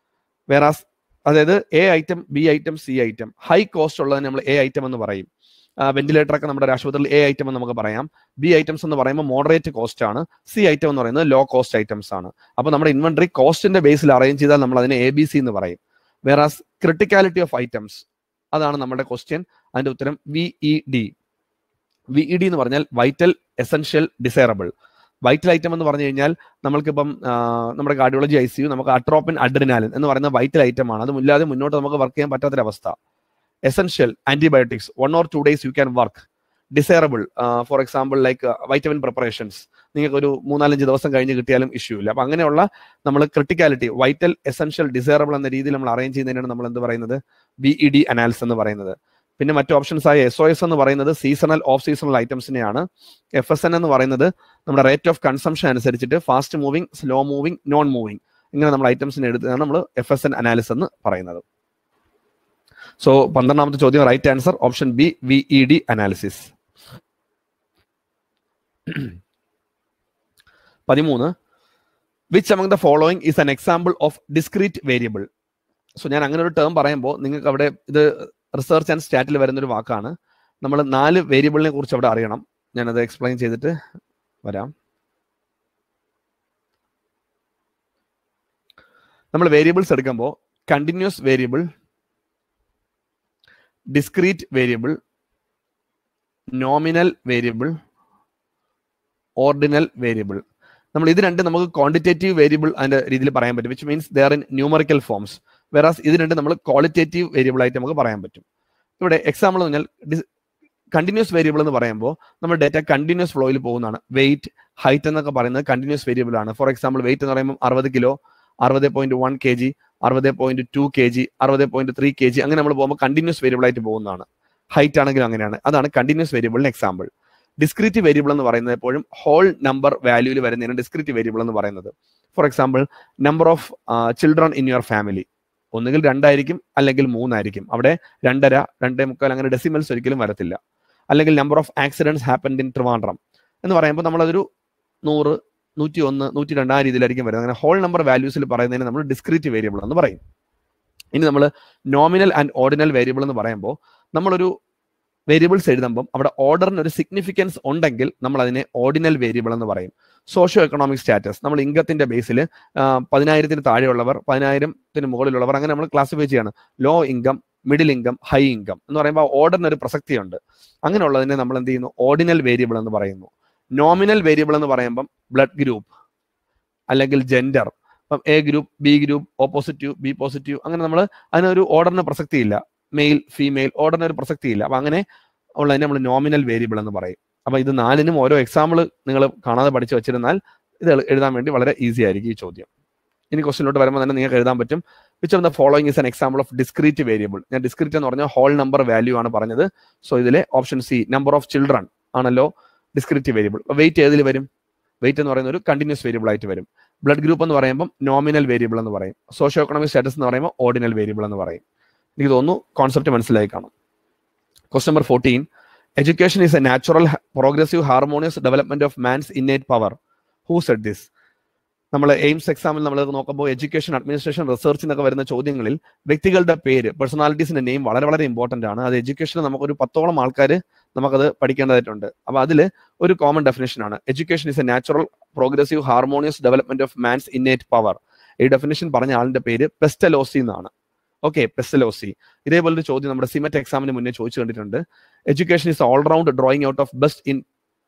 S1: വേറാസ് അതായത് A item B item C item high cost ഉള്ളതിന് നമ്മൾ എ ഐറ്റം എന്ന് പറയും വെന്റിലേറ്റർ ഒക്കെ നമ്മുടെ ആശുപത്രിയിൽ എ ഐറ്റം എന്ന് നമുക്ക് പറയാം ബി ഐറ്റംസ് എന്ന് പറയുമ്പോൾ മോഡറേറ്റ് കോസ്റ്റ് ആണ് സി ഐറ്റം എന്ന് പറയുന്നത് ലോ കോസ്റ്റ് ഐറ്റംസ് ആണ് അപ്പോൾ നമ്മുടെ ഇൻവെന്ററി കോസ്റ്റിന്റെ ബേസിൽ അറേഞ്ച് ചെയ്താൽ നമ്മൾ അതിനെ എ ബി സി എന്ന് പറയും വേറാസ് ക്രിട്ടിക്കാലിറ്റി ഓഫ് ഐറ്റംസ് അതാണ് നമ്മുടെ ക്വസ്റ്റ്യൻ അതിന്റെ ഉത്തരം V E D V E D എന്ന് പറഞ്ഞാൽ vital essential desirable vital item എന്ന് പറഞ്ഞു കഴിഞ്ഞാൽ നമ്മൾക്കിപ്പം നമ്മുടെ കാർഡിയോളജി ഐ സി യു നമുക്ക് അട്രോപ്പിൻ അഡ്രിനാലിൻ എന്ന് പറയുന്ന വൈറ്റൽ ഐറ്റം ആണ് അതുമില്ലാതെ മുന്നോട്ട് നമുക്ക് വർക്ക് ചെയ്യാൻ പറ്റാത്തൊരവസ്ഥ essential antibiotics one or two days you can work desirable for example like vitamin preparations നിങ്ങൾക്ക് ഒരു മൂന്നാലഞ്ച് ദിവസം കഴിഞ്ഞ് കിട്ടിയാലും ഇഷ്യൂ ഇല്ല അപ്പൊ അങ്ങനെയുള്ള നമ്മൾ ക്രിട്ടിക്കാലിറ്റി വൈറ്റൽ എസെൻഷ്യൽ ഡിസൈറബിൾ എന്ന രീതിയിൽ നമ്മൾ അറേഞ്ച് ചെയ്യുന്നതിനാണ് നമ്മൾ എന്ത് പറയുന്നത് ബി ഇ ഡി അനാലിസ് എന്ന് പറയുന്നത് പിന്നെ മറ്റു ഓപ്ഷൻസ് ആയ എസ് ഒ എസ് എന്ന് പറയുന്നത് സീസണൽ ഓഫ് സീസണൽ ഐറ്റംസിനെയാണ് എഫ് എസ് എൻ എന്ന് പറയുന്നത് നമ്മുടെ റേറ്റ് ഓഫ് കൺസംഷൻ അനുസരിച്ചിട്ട് fast moving slow moving non moving ഇങ്ങനെ നമ്മൾ ഐറ്റംസിനെ എടുത്താണ് നമ്മൾ എഫ് എസ് എൻ അനാലിസ് എന്ന് പറയുന്നത് സോ പന്ത്രണ്ടാമത്തെ ചോദ്യം right answer option B V E D analysis പതിമൂന്ന് which among the following is an example of discrete variable so ഞാൻ അങ്ങനെ ഒരു ടേം പറയുമ്പോൾ നിങ്ങൾക്ക് അവിടെ ഇത് റിസർച്ച് ആൻഡ് സ്റ്റാറ്റിൽ വരുന്ന ഒരു വാക്കാണ് നമ്മൾ നാല് വേരിയബിളിനെ കുറിച്ച് അവിടെ അറിയണം ഞാനത് എക്സ്പ്ലെയിൻ ചെയ്തിട്ട് വരാം നമ്മൾ വേരിയബിൾസ് എടുക്കുമ്പോൾ continuous variable discrete variable nominal variable ordinal variable നമ്മൾ ഇത് രണ്ട് നമുക്ക് ക്വാണ്ടിറ്റേറ്റീവ് വേരിയബിൾ അതിന്റെ രീതിയിൽ പറയാൻ പറ്റും which means there in numerical forms whereas ഇത് രണ്ട് നമ്മൾ ക്വാളിറ്റേറ്റീവ് വേരിയബിൾ ആയിട്ട് നമുക്ക് പറയാൻ പറ്റും ഇവിടെ എക്സാമ്പിൾ എന്ന് പറഞ്ഞാൽ കണ്ടിന്യൂസ് വേരിയബിൾ എന്ന് പറയുമ്പോൾ നമ്മൾ ഡേറ്റ കണ്ടിന്യൂസ് ഫ്ലോയിൽ പോകുന്നതാണ് വെയിറ്റ് ഹൈറ്റ് എന്നൊക്കെ പറയുന്നത് കണ്ടിന്യൂസ് വേരിയബിൾ ആണ് ഫോർ എക്സാമ്പിൾ വെയിറ്റ് എന്ന് പറയുമ്പോൾ അറുപത് കിലോ അറുപത് പോയിന്റ് വൺ കെ ജി അറുപത് പോയിന്റ് ടു കെ ജി അറുപത് പോയിന്റ് ത്രീ കെ ജി അങ്ങനെ നമ്മൾ പോകുമ്പോൾ കണ്ടിന്യൂസ് വേരിയബിൾ ആയിട്ട് പോകുന്നതാണ് ഹൈറ്റ് ആണെങ്കിലും അങ്ങനെയാണ് അതാണ് കണ്ടിന്യൂസ് വേരിയബിളിന് എക്സാമ്പിൾ ഡിസ്ക്രീറ്റ് വേരിയബിൾ എന്ന് പറയുന്നത് എപ്പോഴും ഹോൾ നമ്പർ വാല്യൂവിൽ വരുന്നതിന് ഡിസ്ക്രീറ്റ് വേരിയബിൾ എന്ന് പറയുന്നത് for example number of children in your family ഒന്നുകിൽ രണ്ടായിരിക്കും അല്ലെങ്കിൽ മൂന്നായിരിക്കും അവിടെ രണ്ടര രണ്ടേ മുക്കാൽ അങ്ങനെ ഡെസിമൽസ് ഒരിക്കലും വരത്തില്ല അല്ലെങ്കിൽ number of accidents happened in Trivandrum എന്ന് പറയുമ്പോൾ നമ്മളതൊരു നൂറ് നൂറ്റി ഒന്ന് നൂറ്റി രണ്ട് ആ രീതിയിലായിരിക്കും വരുന്നത് അങ്ങനെ ഹോൾ നമ്പർ വാല്യൂസിൽ പറയുന്നതിന് നമ്മൾ ഡിസ്ക്രീറ്റ് വേരിയബിൾ എന്ന് പറയും ഇനി നമ്മൾ നോമിനൽ ആൻഡ് ഓർഡിനൽ വേരിയബിൾ എന്ന് പറയുമ്പോൾ നമ്മളൊരു വേരിയബിൾസ് എഴുതുമ്പം അവിടെ ഓർഡറിന് ഒരു സിഗ്നിഫിക്കൻസ് ഉണ്ടെങ്കിൽ നമ്മൾ അതിനെ ഓർഡിനൽ വേരിയബിൾ എന്ന് പറയും സോഷ്യോ എക്കണോമിക് സ്റ്റാറ്റസ് നമ്മൾ ഇൻകത്തിന്റെ ബേസിൽ പതിനായിരത്തിന് താഴെയുള്ളവർ പതിനായിരത്തിന് മുകളിലുള്ളവർ അങ്ങനെ നമ്മൾ ക്ലാസിഫൈ ചെയ്യാണ് low income middle income high income എന്ന് പറയുമ്പോൾ ഓർഡറിന് ഒരു പ്രസക്തിയുണ്ട് അങ്ങനെയുള്ളതിനെ നമ്മൾ എന്ത് ചെയ്യുന്നു ഓർഡിനൽ വേരിയബിൾ എന്ന് പറയുന്നു നോമിനൽ വേരിയബിൾ എന്ന് പറയുമ്പം ബ്ലഡ് ഗ്രൂപ്പ് അല്ലെങ്കിൽ ജെൻഡർ ഇപ്പം A group B group O positive B positive അങ്ങനെ നമ്മൾ അതിനൊരു ഓർഡറിന് പ്രസക്തിയില്ല മെയിൽ ഫീമെയിൽ ഓർഡറിന് ഒരു പ്രസക്തിയില്ല അപ്പൊ അങ്ങനെ ഉള്ളതിനെ നമ്മൾ നോമിനൽ വേരിയബിൾ എന്ന് പറയും അപ്പൊ ഇത് നാലിനും ഓരോ എക്സാമ്പിൾ നിങ്ങൾ കാണാതെ പഠിച്ചു വെച്ചിരുന്നാൽ ഇത് എഴുതാൻ വേണ്ടി വളരെ ഈസി ആയിരിക്കും ഈ ചോദ്യം ഇനി ക്വസ്റ്റിലോട്ട് വരുമ്പോൾ തന്നെ നിങ്ങൾക്ക് എഴുതാൻ പറ്റും which of the following is an example of discrete variable ഞാൻ ഡിസ്ക്രീറ്റ് എന്ന് പറഞ്ഞാൽ ഹോൾ നമ്പർ വാല്യൂ ആണ് പറഞ്ഞത് സോ ഇതിലെ option C number of children ആണല്ലോ ഡിസ്ക്രിപ്റ്റീവ് വേരിയബിൾ വെയിറ്റ് ഏതിൽ വരും വെയിറ്റ് എന്ന് പറയുന്ന ഒരു കണ്ടിന്യൂസ് വേരിയബിൾ ആയിട്ട് വരും ബ്ലഡ് ഗ്രൂപ്പ് എന്ന് പറയുമ്പോൾ നോമിനൽ വേരിയബിൾ എന്ന് പറയും സോഷ്യോ എക്കണോമിക് സ്റ്റാറ്റസ് എന്ന് പറയുമ്പോൾ ഓർഡിനൽ വേരിയബിൾ എന്ന് പറയും എനിക്ക് തോന്നുന്നു കോൺസെപ്റ്റ് മനസ്സിലായി കാണും quest number fourteen education is a natural progressive harmonious development of man's innate power who said this നമ്മൾ എയിംസ് എക്സാമിൽ നമ്മൾ നോക്കുമ്പോൾ എഡ്യൂക്കേഷൻ അഡ്മിനിസ്ട്രേഷൻ റിസർച്ച് എന്നൊക്കെ വരുന്ന ചോദ്യങ്ങളിൽ വ്യക്തികളുടെ പേര് പേഴ്സണാലിറ്റീസിന്റെ നെയിം വളരെ വളരെ ഇമ്പോർട്ടന്റ് ആണ് അത് എഡ്യൂക്കേഷനിൽ നമുക്കൊരു പത്തോളം ആൾക്കാർ നമുക്കത് പഠിക്കേണ്ടതായിട്ടുണ്ട് അപ്പൊ അതിൽ ഒരു കോമൺ ഡെഫിനേഷൻ ആണ് education is a natural progressive harmonious development of man's innate power ഈ ഡെഫിനേഷൻ പറഞ്ഞ ആളിന്റെ പേര് പെസ്റ്റലോസി എന്നാണ് ഓക്കെ പെസ്റ്റലോസി ഇതേപോലൊരു ചോദ്യം നമ്മുടെ സിമറ്റ് എക്സാമിന് മുന്നേ ചോദിച്ചു കണ്ടിട്ടുണ്ട് education is all round drawing out of best in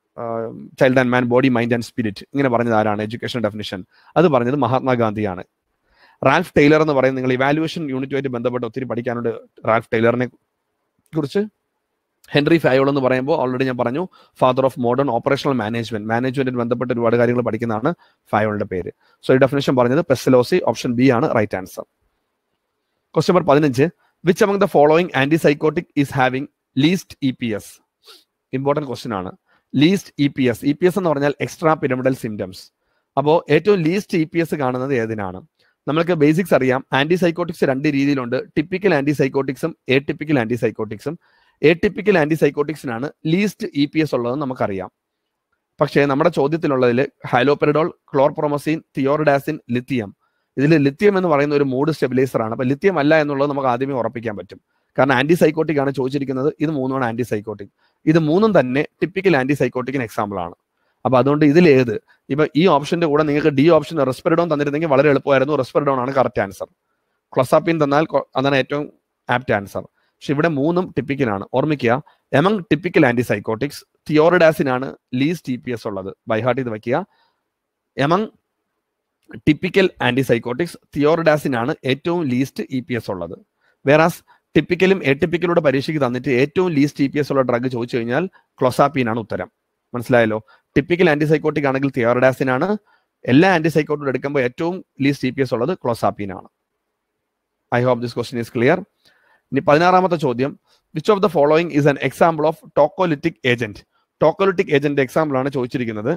S1: child and man body mind and spirit ഇങ്ങനെ പറഞ്ഞത് ആരാണ് എഡ്യൂക്കേഷൻ ഡെഫിനിഷൻ അത് പറഞ്ഞത് മഹാത്മാഗാന്ധിയാണ് റാൽഫ് ടൈലർ എന്ന് പറയുന്നത് നിങ്ങൾ ഇവാലുവേഷൻ യൂണിറ്റുമായിട്ട് ബന്ധപ്പെട്ട് ഒത്തിരി പഠിക്കാനുണ്ട് റാൽഫ് ടൈലറിനെ കുറിച്ച് ഹെൻറി ഫയോൾ എന്ന് പറയുമ്പോൾ ഓൾറെഡി ഞാൻ പറഞ്ഞു father of modern operational management മാനേജ്മെന്റിൽ ബന്ധപ്പെട്ട് ഒരുപാട് കാര്യങ്ങൾ പഠിക്കുന്നതാണ് ഫയോളിന്റെ പേര് സോ ഈ ഡെഫിനേഷൻ പറഞ്ഞത് പെസലോസി ഓപ്ഷൻ ബി ആണ് റൈറ്റ് ആൻസർ ക്വസ്റ്റ്യൻ നമ്പർ പതിനഞ്ച് which among the following antipsychotic is having least E P S important question ആണ് least E P S E P S എന്ന് പറഞ്ഞാൽ എക്സ്ട്രാ പിരമിഡൽ സിംറ്റംസ് അപ്പോൾ ഏറ്റവും ലീസ്റ്റ് ഇ പി എസ് കാണുന്നത് ഏതിനാണ് നമ്മൾക്ക് ബേസിക്സ് അറിയാം ആന്റിസൈക്കോട്ടിക്സ് രണ്ട് രീതിയിലുണ്ട് ടിപ്പിക്കൽ ആന്റിസൈക്കോട്ടിക്സും എ ടിപ്പിക്കൽ ആന്റിസൈക്കോട്ടിക്സും എ ടിപ്പിക്കൽ ആന്റിസൈക്കോട്ടിക്സിനാണ് ലീസ്റ്റ് ഇ പി എസ് ഉള്ളതെന്ന് നമുക്കറിയാം പക്ഷേ നമ്മുടെ ചോദ്യത്തിലുള്ളതിൽ ഹൈലോപെറിഡോൾ ക്ലോർപ്രോമസിൻ തിയോർഡാസിൻ ലിത്തിയം ഇതിൽ ലിത്യം എന്ന് പറയുന്ന ഒരു മൂഡ് സ്റ്റെബിലൈസർ ആണ് അപ്പൊ ലിത്യം അല്ല എന്നുള്ളത് നമുക്ക് ആദ്യമേ ഉറപ്പിക്കാൻ പറ്റും കാരണം ആന്റി സൈക്കോട്ടിക് ആണ് ചോദിച്ചിരിക്കുന്നത് ഇത് മൂന്നുമാണ് ആന്റി സൈക്കോട്ടിക് ഇത് മൂന്നും തന്നെ ടിപ്പിക്കൽ ആന്റി സൈക്കോട്ടിക്കിന് എക്സാമ്പിൾ ആണ് അപ്പൊ അതുകൊണ്ട് ഇതിൽ ഏത് ഇപ്പൊ ഈ ഓപ്ഷന്റെ കൂടെ നിങ്ങൾക്ക് ഡി ഓപ്ഷൻ റെസ്പെറിഡോൺ തന്നിരുന്നെങ്കിൽ വളരെ എളുപ്പമായിരുന്നു റെസ്പെറിഡോൺ ആണ് കറക്റ്റ് ആൻസർ ക്ലൊസാപ്പിൻ തന്നാൽ കൊ- അതാണ് ഏറ്റവും ആപ്റ്റ് ആൻസർ പക്ഷെ ഇവിടെ മൂന്നും ടിപ്പിക്കലാണ് ഓർമ്മിക്കുക എമംഗ് ടിപ്പിക്കൽ ആന്റി സൈക്കോട്ടിക്സ് തിയോറിഡാസിനാണ് ലീസ് ടി പി എസ് ഉള്ളത് ബൈഹാർട്ട് ചെയ്ത് വെക്കുക എമംഗ് ടിപ്പിക്കൽ ആന്റി സൈക്കോട്ടിക്സ് തിയോറിഡാസിനാണ് ഏറ്റവും ലീസ്റ്റ് ഇ പി എസ് ഉള്ളത് വേറാസ് ടിപ്പിക്കലും എട്ടിപ്പിക്കലൂടെ പരീക്ഷയ്ക്ക് തന്നിട്ട് ഏറ്റവും ലീസ്റ്റ് ഇ പി എസ് ഉള്ള ഡ്രഗ് ചോദിച്ചു കഴിഞ്ഞാൽ ക്ലൊസാപ്പീൻ ആണ് ഉത്തരം മനസ്സിലായല്ലോ ടിപ്പിക്കൽ ആന്റി സൈക്കോട്ടിക് ആണെങ്കിൽ തിയോറിഡാസിനാണ് എല്ലാ ആന്റി സൈക്കോട്ടും എടുക്കുമ്പോൾ ഏറ്റവും ലീസ്റ്റ് ഇ പി എസ് ഉള്ളത് ക്ലോസാപ്പീൻ ആണ് I hope this question is clear ഇനി പതിനാറാമത്തെ ചോദ്യം which of the following is an example of tocolytic agent tocolytic agent example ആണ് ചോദിച്ചിരിക്കുന്നത്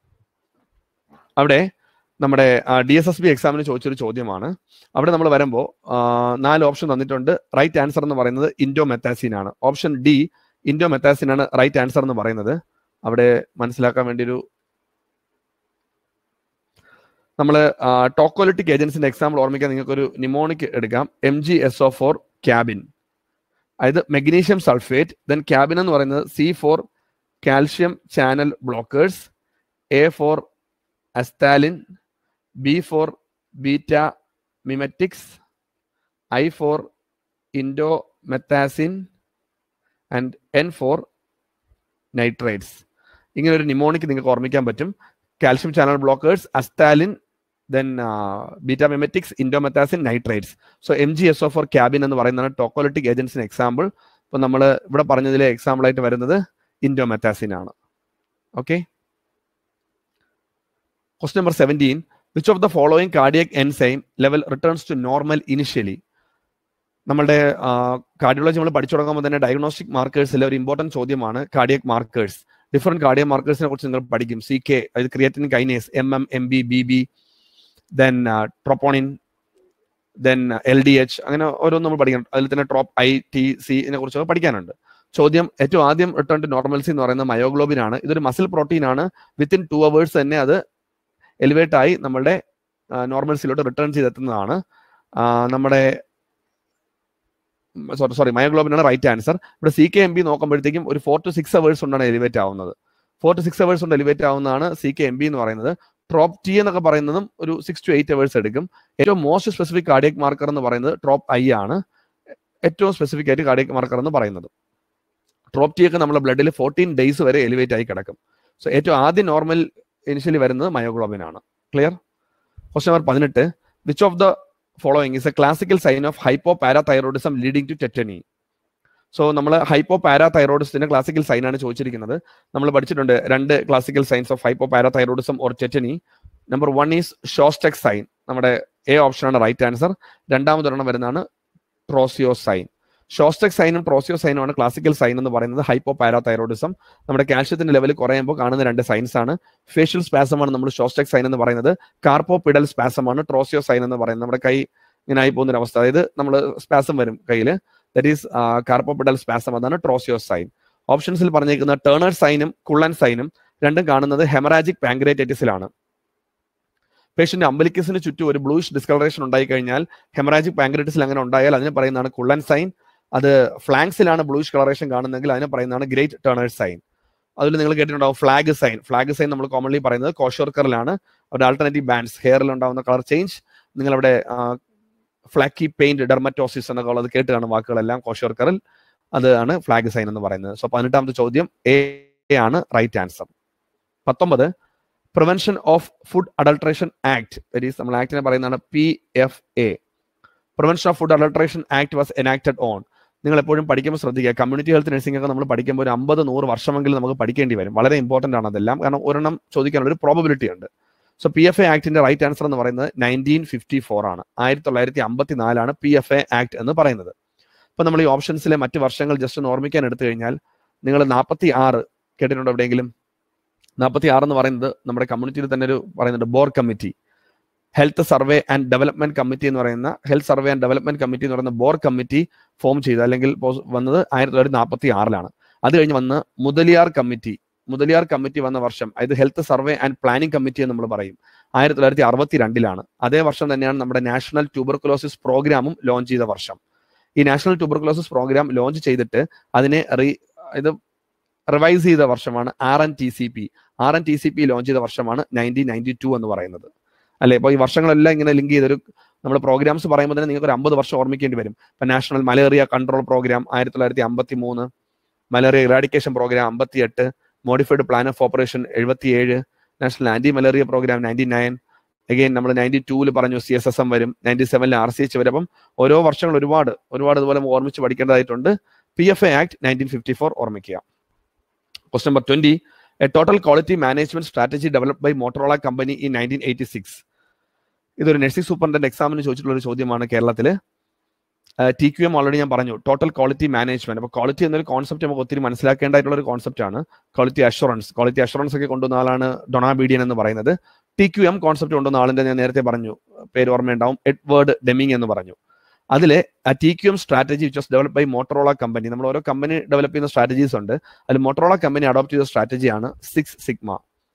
S1: അവിടെ നമ്മുടെ ഡി എസ് എസ് ബി എക്സാമിന് ചോദിച്ചൊരു ചോദ്യമാണ് അവിടെ നമ്മൾ വരുമ്പോൾ നാല് ഓപ്ഷൻ തന്നിട്ടുണ്ട് റൈറ്റ് ആൻസർ എന്ന് പറയുന്നത് ഇൻഡോ മെത്താസിൻ ആണ് ഓപ്ഷൻ ഡി ഇൻഡോ മെത്താസിൻ ആണ് റൈറ്റ് ആൻസർ എന്ന് പറയുന്നത് അവിടെ മനസ്സിലാക്കാൻ വേണ്ടി ഒരു നമ്മൾ ടോക്കോലിറ്റിക് ഏജൻസിന്റെ എക്സാമ്പിൾ ഓർമ്മിക്കാൻ നിങ്ങൾക്ക് ഒരു നിമോണിക് എടുക്കാം M G S O four cabin അതായത് മെഗ്നീഷ്യം സൾഫേറ്റ് ദെൻ ക്യാബിൻ എന്ന് പറയുന്നത് C for calcium channel blockers A for Asthalin B for beta mimetics I for indomethacin and N for nitrates ഇങ്ങനെ ഒരു നിമോണിക് നിങ്ങൾക്ക് ഓർമ്മിക്കാൻ പറ്റും calcium channel blockers Asthalin then beta mimetics indomethacin nitrates so M G S O four cabin എന്ന് പറയുന്നതാണ് ടോക്കോലിറ്റിക് ഏജൻസിന് എക്സാമ്പിൾ ഇപ്പൊ നമ്മൾ ഇവിടെ പറഞ്ഞതിലെ എക്സാമ്പിൾ ആയിട്ട് വരുന്നത് ഇൻഡോമെത്താസിൻ ആണ് okay quest number seventeen which of the following cardiac enzyme level returns to normal initially നമ്മളുടെ കാർഡിയോളജി നമ്മൾ പഠിച്ചു തുടങ്ങുമ്പോൾ തന്നെ ഡയഗ്നോസ്റ്റിക് മാർക്കേഴ്സിലെ ഒരു ഇമ്പോർട്ടൻറ്റ് ചോദ്യമാണ് കാർഡിയക് മാർക്കേഴ്സ് ഡിഫറെന്റ് കാർഡിയ മാർക്കേഴ്സിനെ കുറിച്ച് നിങ്ങൾ പഠിക്കും സി കെ അതായത് creatine kinase M M M B B B then troponin then L D H അങ്ങനെ ഓരോന്നും നമ്മൾ പഠിക്കണം അതിൽ തന്നെ ട്രോപ്പ് ഐ ടി സി ഇതിനെ കുറിച്ചൊക്കെ പഠിക്കാനുണ്ട് ചോദ്യം ഏറ്റവും ആദ്യം റിട്ടേൺ ടു നോർമൽസി എന്ന് പറയുന്നത് മയോഗ്ലോബിൻ ആണ് ഇതൊരു മസിൽ പ്രോട്ടീൻ ആണ് വിത്തിൻ ടു അവേഴ്സ് തന്നെ അത് എലിവേറ്റ് ആയി നമ്മുടെ നോർമൽസിലോട്ട് റിട്ടേൺ ചെയ്തെത്തുന്നതാണ് നമ്മുടെ സോറി സോറി മയോഗ്ലോബിൻ ആണ് റൈറ്റ് ആൻസർ ഇവിടെ സി കെ എം ബി നോക്കുമ്പോഴത്തേക്കും ഒരു ഫോർ ടു സിക്സ് അവേഴ്സ് കൊണ്ടാണ് എലിവേറ്റ് ആവുന്നത് ഫോർ ടു സിക്സ് അവേഴ്സ് കൊണ്ട് എലിവേറ്റ് ആവുന്നതാണ് സി കെ എം ബി എന്ന് പറയുന്നത് ട്രോപ്പ് ടി എന്നൊക്കെ പറയുന്നതും ഒരു സിക്സ് ടു എയ്റ്റ് അവേഴ്സ് എടുക്കും ഏറ്റവും മോസ്റ്റ് സ്പെസിഫിക് കാർഡിയക് മാർക്കർ എന്ന് പറയുന്നത് ട്രോപ്പ് ഐ ആണ് ഏറ്റവും സ്പെസിഫിക് ആയിട്ട് കാർഡിയക് മാർക്കർ എന്ന് പറയുന്നത് ട്രോപ്പ് ടി ഒക്കെ നമ്മുടെ ബ്ലഡിൽ ഫോർട്ടീൻ ഡേയ്സ് വരെ എലിവേറ്റ് ആയി കിടക്കും സോ ഏറ്റവും ആദ്യം നോർമൽ ഇനിഷ്യലി വരുന്നത് മയോഗ്ലോബിൻ ആണ് ക്ലിയർ ക്വസ്റ്റ്യൻ നമ്പർ പതിനെട്ട് which of the following is a classical sign of hypoparathyroidism leading to tetany so നമ്മൾ ഹൈപ്പോ പാരാതൈറോയിഡിസത്തിന്റെ ക്ലാസിക്കൽ സൈൻ ആണ് ചോദിച്ചിരിക്കുന്നത് നമ്മൾ പഠിച്ചിട്ടുണ്ട് രണ്ട് classical signs of hypoparathyroidism or tetany number one is Chvostek sign നമ്മുടെ എ ഓപ്ഷൻ ആണ് റൈറ്റ് ആൻസർ രണ്ടാമതൊരെണ്ണം വരുന്നതാണ് ട്രോസിയോ സൈൻ ഷോസ്റ്റെക് സൈനും ട്രോസിയോ സൈനും ആണ് ക്ലാസിക്കൽ സൈൻ എന്ന് പറയുന്നത് ഹൈപ്പോ പാരാതൈറോയിഡിസം നമ്മുടെ കാൽഷ്യത്തിന്റെ ലെവൽ കുറയുമ്പോൾ കാണുന്ന രണ്ട് സൈൻസ് ആണ് ഫേഷ്യൽ സ്പാസം ആണ് നമ്മൾ ഷോസ്റ്റെക് സൈൻ എന്ന് പറയുന്നത് കാർപ്പോ പിഡൽ സ്പാസം ആണ് ട്രോസിയോ സൈൻ എന്ന് പറയുന്നത് നമ്മുടെ കൈ ഇങ്ങനെ ആയി പോകുന്ന ഒരു അവസ്ഥ അതായത് നമ്മൾ സ്പാസം വരും കയ്യിൽ that is carpopedal spasm അതാണ് ട്രോസിയോ സൈൻ ഓപ്ഷൻസിൽ പറഞ്ഞേക്കുന്ന ടേണർ സൈനും കുള്ളൻ സൈനും രണ്ടും കാണുന്നത് ഹെമറാജിക് പാങ്ക്രേറ്റൈറ്റിസിലാണ് പേഷ്യന്റ് അമ്പലിക്കസിന് ചുറ്റും ഒരു ബ്ലൂയിഷ് ഡിസ്കളറേഷൻ ഉണ്ടായി കഴിഞ്ഞാൽ ഹെമറാജിക് പാങ്ക്രൈറ്റിസിൽ അങ്ങനെ ഉണ്ടായാൽ അതിന് പറയുന്നതാണ് കുള്ളൻ സൈൻ അത് ഫ്ലാങ്സിലാണ് ബ്ലൂയിഷ് കളറേഷൻ കാണുന്നെങ്കിൽ അതിനെ പറയുന്നതാണ് ഗ്രേറ്റ് ടേണേഴ്സ് സൈൻ അതിൽ നിങ്ങൾ കേട്ടിട്ടുണ്ടാവും ഫ്ലാഗ് സൈൻ ഫ്ലാഗ് സൈൻ നമ്മൾ കോമൺലി പറയുന്നത് കോഷോർക്കറിലാണ് അവരുടെ ആൾട്ടർനേറ്റീവ് ബാൻഡ്സ് ഹെയറിൽ ഉണ്ടാവുന്ന കളർ ചേഞ്ച് നിങ്ങളവിടെ ഫ്ലാക്കി പെയിന്റ് ഡെർമറ്റോസിസ് എന്നൊക്കെ ഉള്ളത് കേട്ട് കാണും വാക്കുകളെല്ലാം കോഷോർക്കറിൽ അതാണ് ഫ്ലാഗ് സൈൻ എന്ന് പറയുന്നത് സോ പതിനെട്ടാമത്തെ ചോദ്യം എ ആണ് റൈറ്റ് ആൻസർ പത്തൊമ്പത് prevention of food adulteration act that is നമ്മൾ ആക്ടിനെ പറയുന്നതാണ് P F A prevention of food adulteration act was enacted on നിങ്ങൾ എപ്പോഴും പഠിക്കുമ്പോൾ ശ്രദ്ധിക്കുക കമ്മ്യൂണിറ്റി ഹെൽത്ത് നഴ്സിംഗ് ഒക്കെ നമ്മൾ പഠിക്കുമ്പോൾ ഒരു അമ്പത് നൂറ് വർഷമെങ്കിലും നമുക്ക് പഠിക്കേണ്ടി വരും വളരെ ഇമ്പോർട്ടന്റ് ആണ് അതെല്ലാം കാരണം ഒരെണ്ണം ചോദിക്കാനുള്ള ഒരു പ്രോബിലിറ്റി ഉണ്ട് സോ പി എഫ് എ ആക്ടിന്റെ റൈറ്റ് ആൻസർ എന്ന് പറയുന്നത് നയൻറ്റീൻ ഫിഫ്റ്റി ഫോർ ആണ് ആയിരത്തി തൊള്ളായിരത്തി അമ്പത്തി നാലാണ് പി എഫ് എ ആക്ട് എന്ന് പറയുന്നത് ഇപ്പൊ നമ്മൾ ഈ ഓപ്ഷൻസിലെ മറ്റ് വർഷങ്ങൾ ജസ്റ്റ് ഒന്ന് ഓർമ്മിക്കാൻ എടുത്തു കഴിഞ്ഞാൽ നിങ്ങൾ നാൽപ്പത്തി ആറ് കേട്ടിട്ടുണ്ടോ എവിടെയെങ്കിലും നാൽപ്പത്തി ആറ് എന്ന് പറയുന്നത് നമ്മുടെ കമ്മ്യൂണിറ്റിയിൽ തന്നെ ഒരു പറയുന്നുണ്ട് Bhore committee health survey and development committee എന്ന് പറയുന്ന health survey and development committee എന്ന് പറയുന്ന ബോർ കമ്മിറ്റി ഫോം ചെയ്ത് അല്ലെങ്കിൽ വന്നത് ആയിരത്തി തൊള്ളായിരത്തി നാൽപ്പത്തി ആറിലാണ് അത് കഴിഞ്ഞ് വന്ന് മുതലിയാർ കമ്മിറ്റി മുതലിയാർ കമ്മിറ്റി വന്ന വർഷം അതായത് health survey and planning committee എന്ന് നമ്മൾ പറയും ആയിരത്തി തൊള്ളായിരത്തി അറുപത്തി രണ്ടിലാണ് അതേ വർഷം തന്നെയാണ് നമ്മുടെ നാഷണൽ ട്യൂബർകുലോസിസ് പ്രോഗ്രാമും ലോഞ്ച് ചെയ്ത വർഷം ഈ നാഷണൽ ട്യൂബർകുലോസിസ് പ്രോഗ്രാം ലോഞ്ച് ചെയ്തിട്ട് അതിനെ റീ ഇത് റിവൈസ് ചെയ്ത വർഷമാണ് R N T C P R N T C P launch ചെയ്ത വർഷമാണ് നയൻറ്റീൻ നയൻറ്റി ടു എന്ന് പറയുന്നത് അല്ലെ അപ്പോൾ ഈ വർഷങ്ങളെല്ലാം ഇങ്ങനെ ലിങ്ക് ചെയ്തൊരു നമ്മുടെ പ്രോഗ്രാംസ് പറയുമ്പോൾ തന്നെ നിങ്ങൾക്ക് ഒരു അമ്പത് വർഷം ഓർമ്മിക്കേണ്ടി വരും ഇപ്പൊ നാഷണൽ മലേറിയ കൺട്രോൾ പ്രോഗ്രാം ആയിരത്തി തൊള്ളായിരത്തി അമ്പത്തി മൂന്ന് മലേറിയ ഇറാഡിക്കേഷൻ പ്രോഗ്രാം അമ്പത്തി എട്ട് മോഡിഫൈഡ് പ്ലാൻ ഓഫ് ഓപ്പറേഷൻ എഴുപത്തിയേഴ് national anti malaria programme ninety nine again നമ്മൾ നയൻറ്റി ടൂവിൽ പറഞ്ഞു സി എസ് എസ് എം വരും നയൻറ്റി സെവനിൽ ആർ സി എച്ച് വരും അപ്പം ഓരോ വർഷങ്ങൾ ഒരുപാട് ഒരുപാട് ഇതുപോലെ ഓർമ്മിച്ച് പഠിക്കേണ്ടതായിട്ടുണ്ട് P F A act nineteen fifty four ഓർമ്മിക്കുക quest number twenty a total quality management strategy developed by Motorola company in nineteen eighty six ഇതൊരു നഴ്സിംഗ് സൂപ്രണ്ടന്റ് എക്സാമിന് ചോദിച്ചിട്ടുള്ള ഒരു ചോദ്യമാണ് കേരളത്തിൽ ടി ക്യു എം ഓൾറെഡി ഞാൻ പറഞ്ഞു ടോട്ടൽ ക്വാളിറ്റി മാനേജ്മെന്റ് അപ്പോൾ ക്വാളിറ്റി എന്നൊരു കോൺസെപ്റ്റ് നമുക്ക് ഒത്തിരി മനസ്സിലാക്കേണ്ടതായിട്ടുള്ള ഒരു കോൺസെപ്റ്റ് ആണ് ക്വാളിറ്റി അഷുറൻസ് ക്വാളിറ്റി അഷുറൻസ് ഒക്കെ കൊണ്ടുവന്ന ആളാണ് ഡൊണാബീഡിയൻ എന്ന് പറയുന്നത് ടി ക്യു എം കോൺസെപ്റ്റ് കൊണ്ടുവന്ന ആളിന്റെ ഞാൻ നേരത്തെ പറഞ്ഞു പേര് ഓർമ്മയുണ്ടാവും എഡ്വേർഡ് ഡെമിങ് എന്ന് പറഞ്ഞു അതിൽ T Q M strategy which was develop by Motorola company നമ്മൾ ഓരോ കമ്പനി ഡെവലപ്പ് ചെയ്യുന്ന സ്ട്രാറ്റജീസ് ഉണ്ട് അതിൽ മോട്ടറോള കമ്പനി അഡോപ്റ്റ് ചെയ്ത സ്ട്രാറ്റജിയാണ് സിക്സ് സിഗ്മ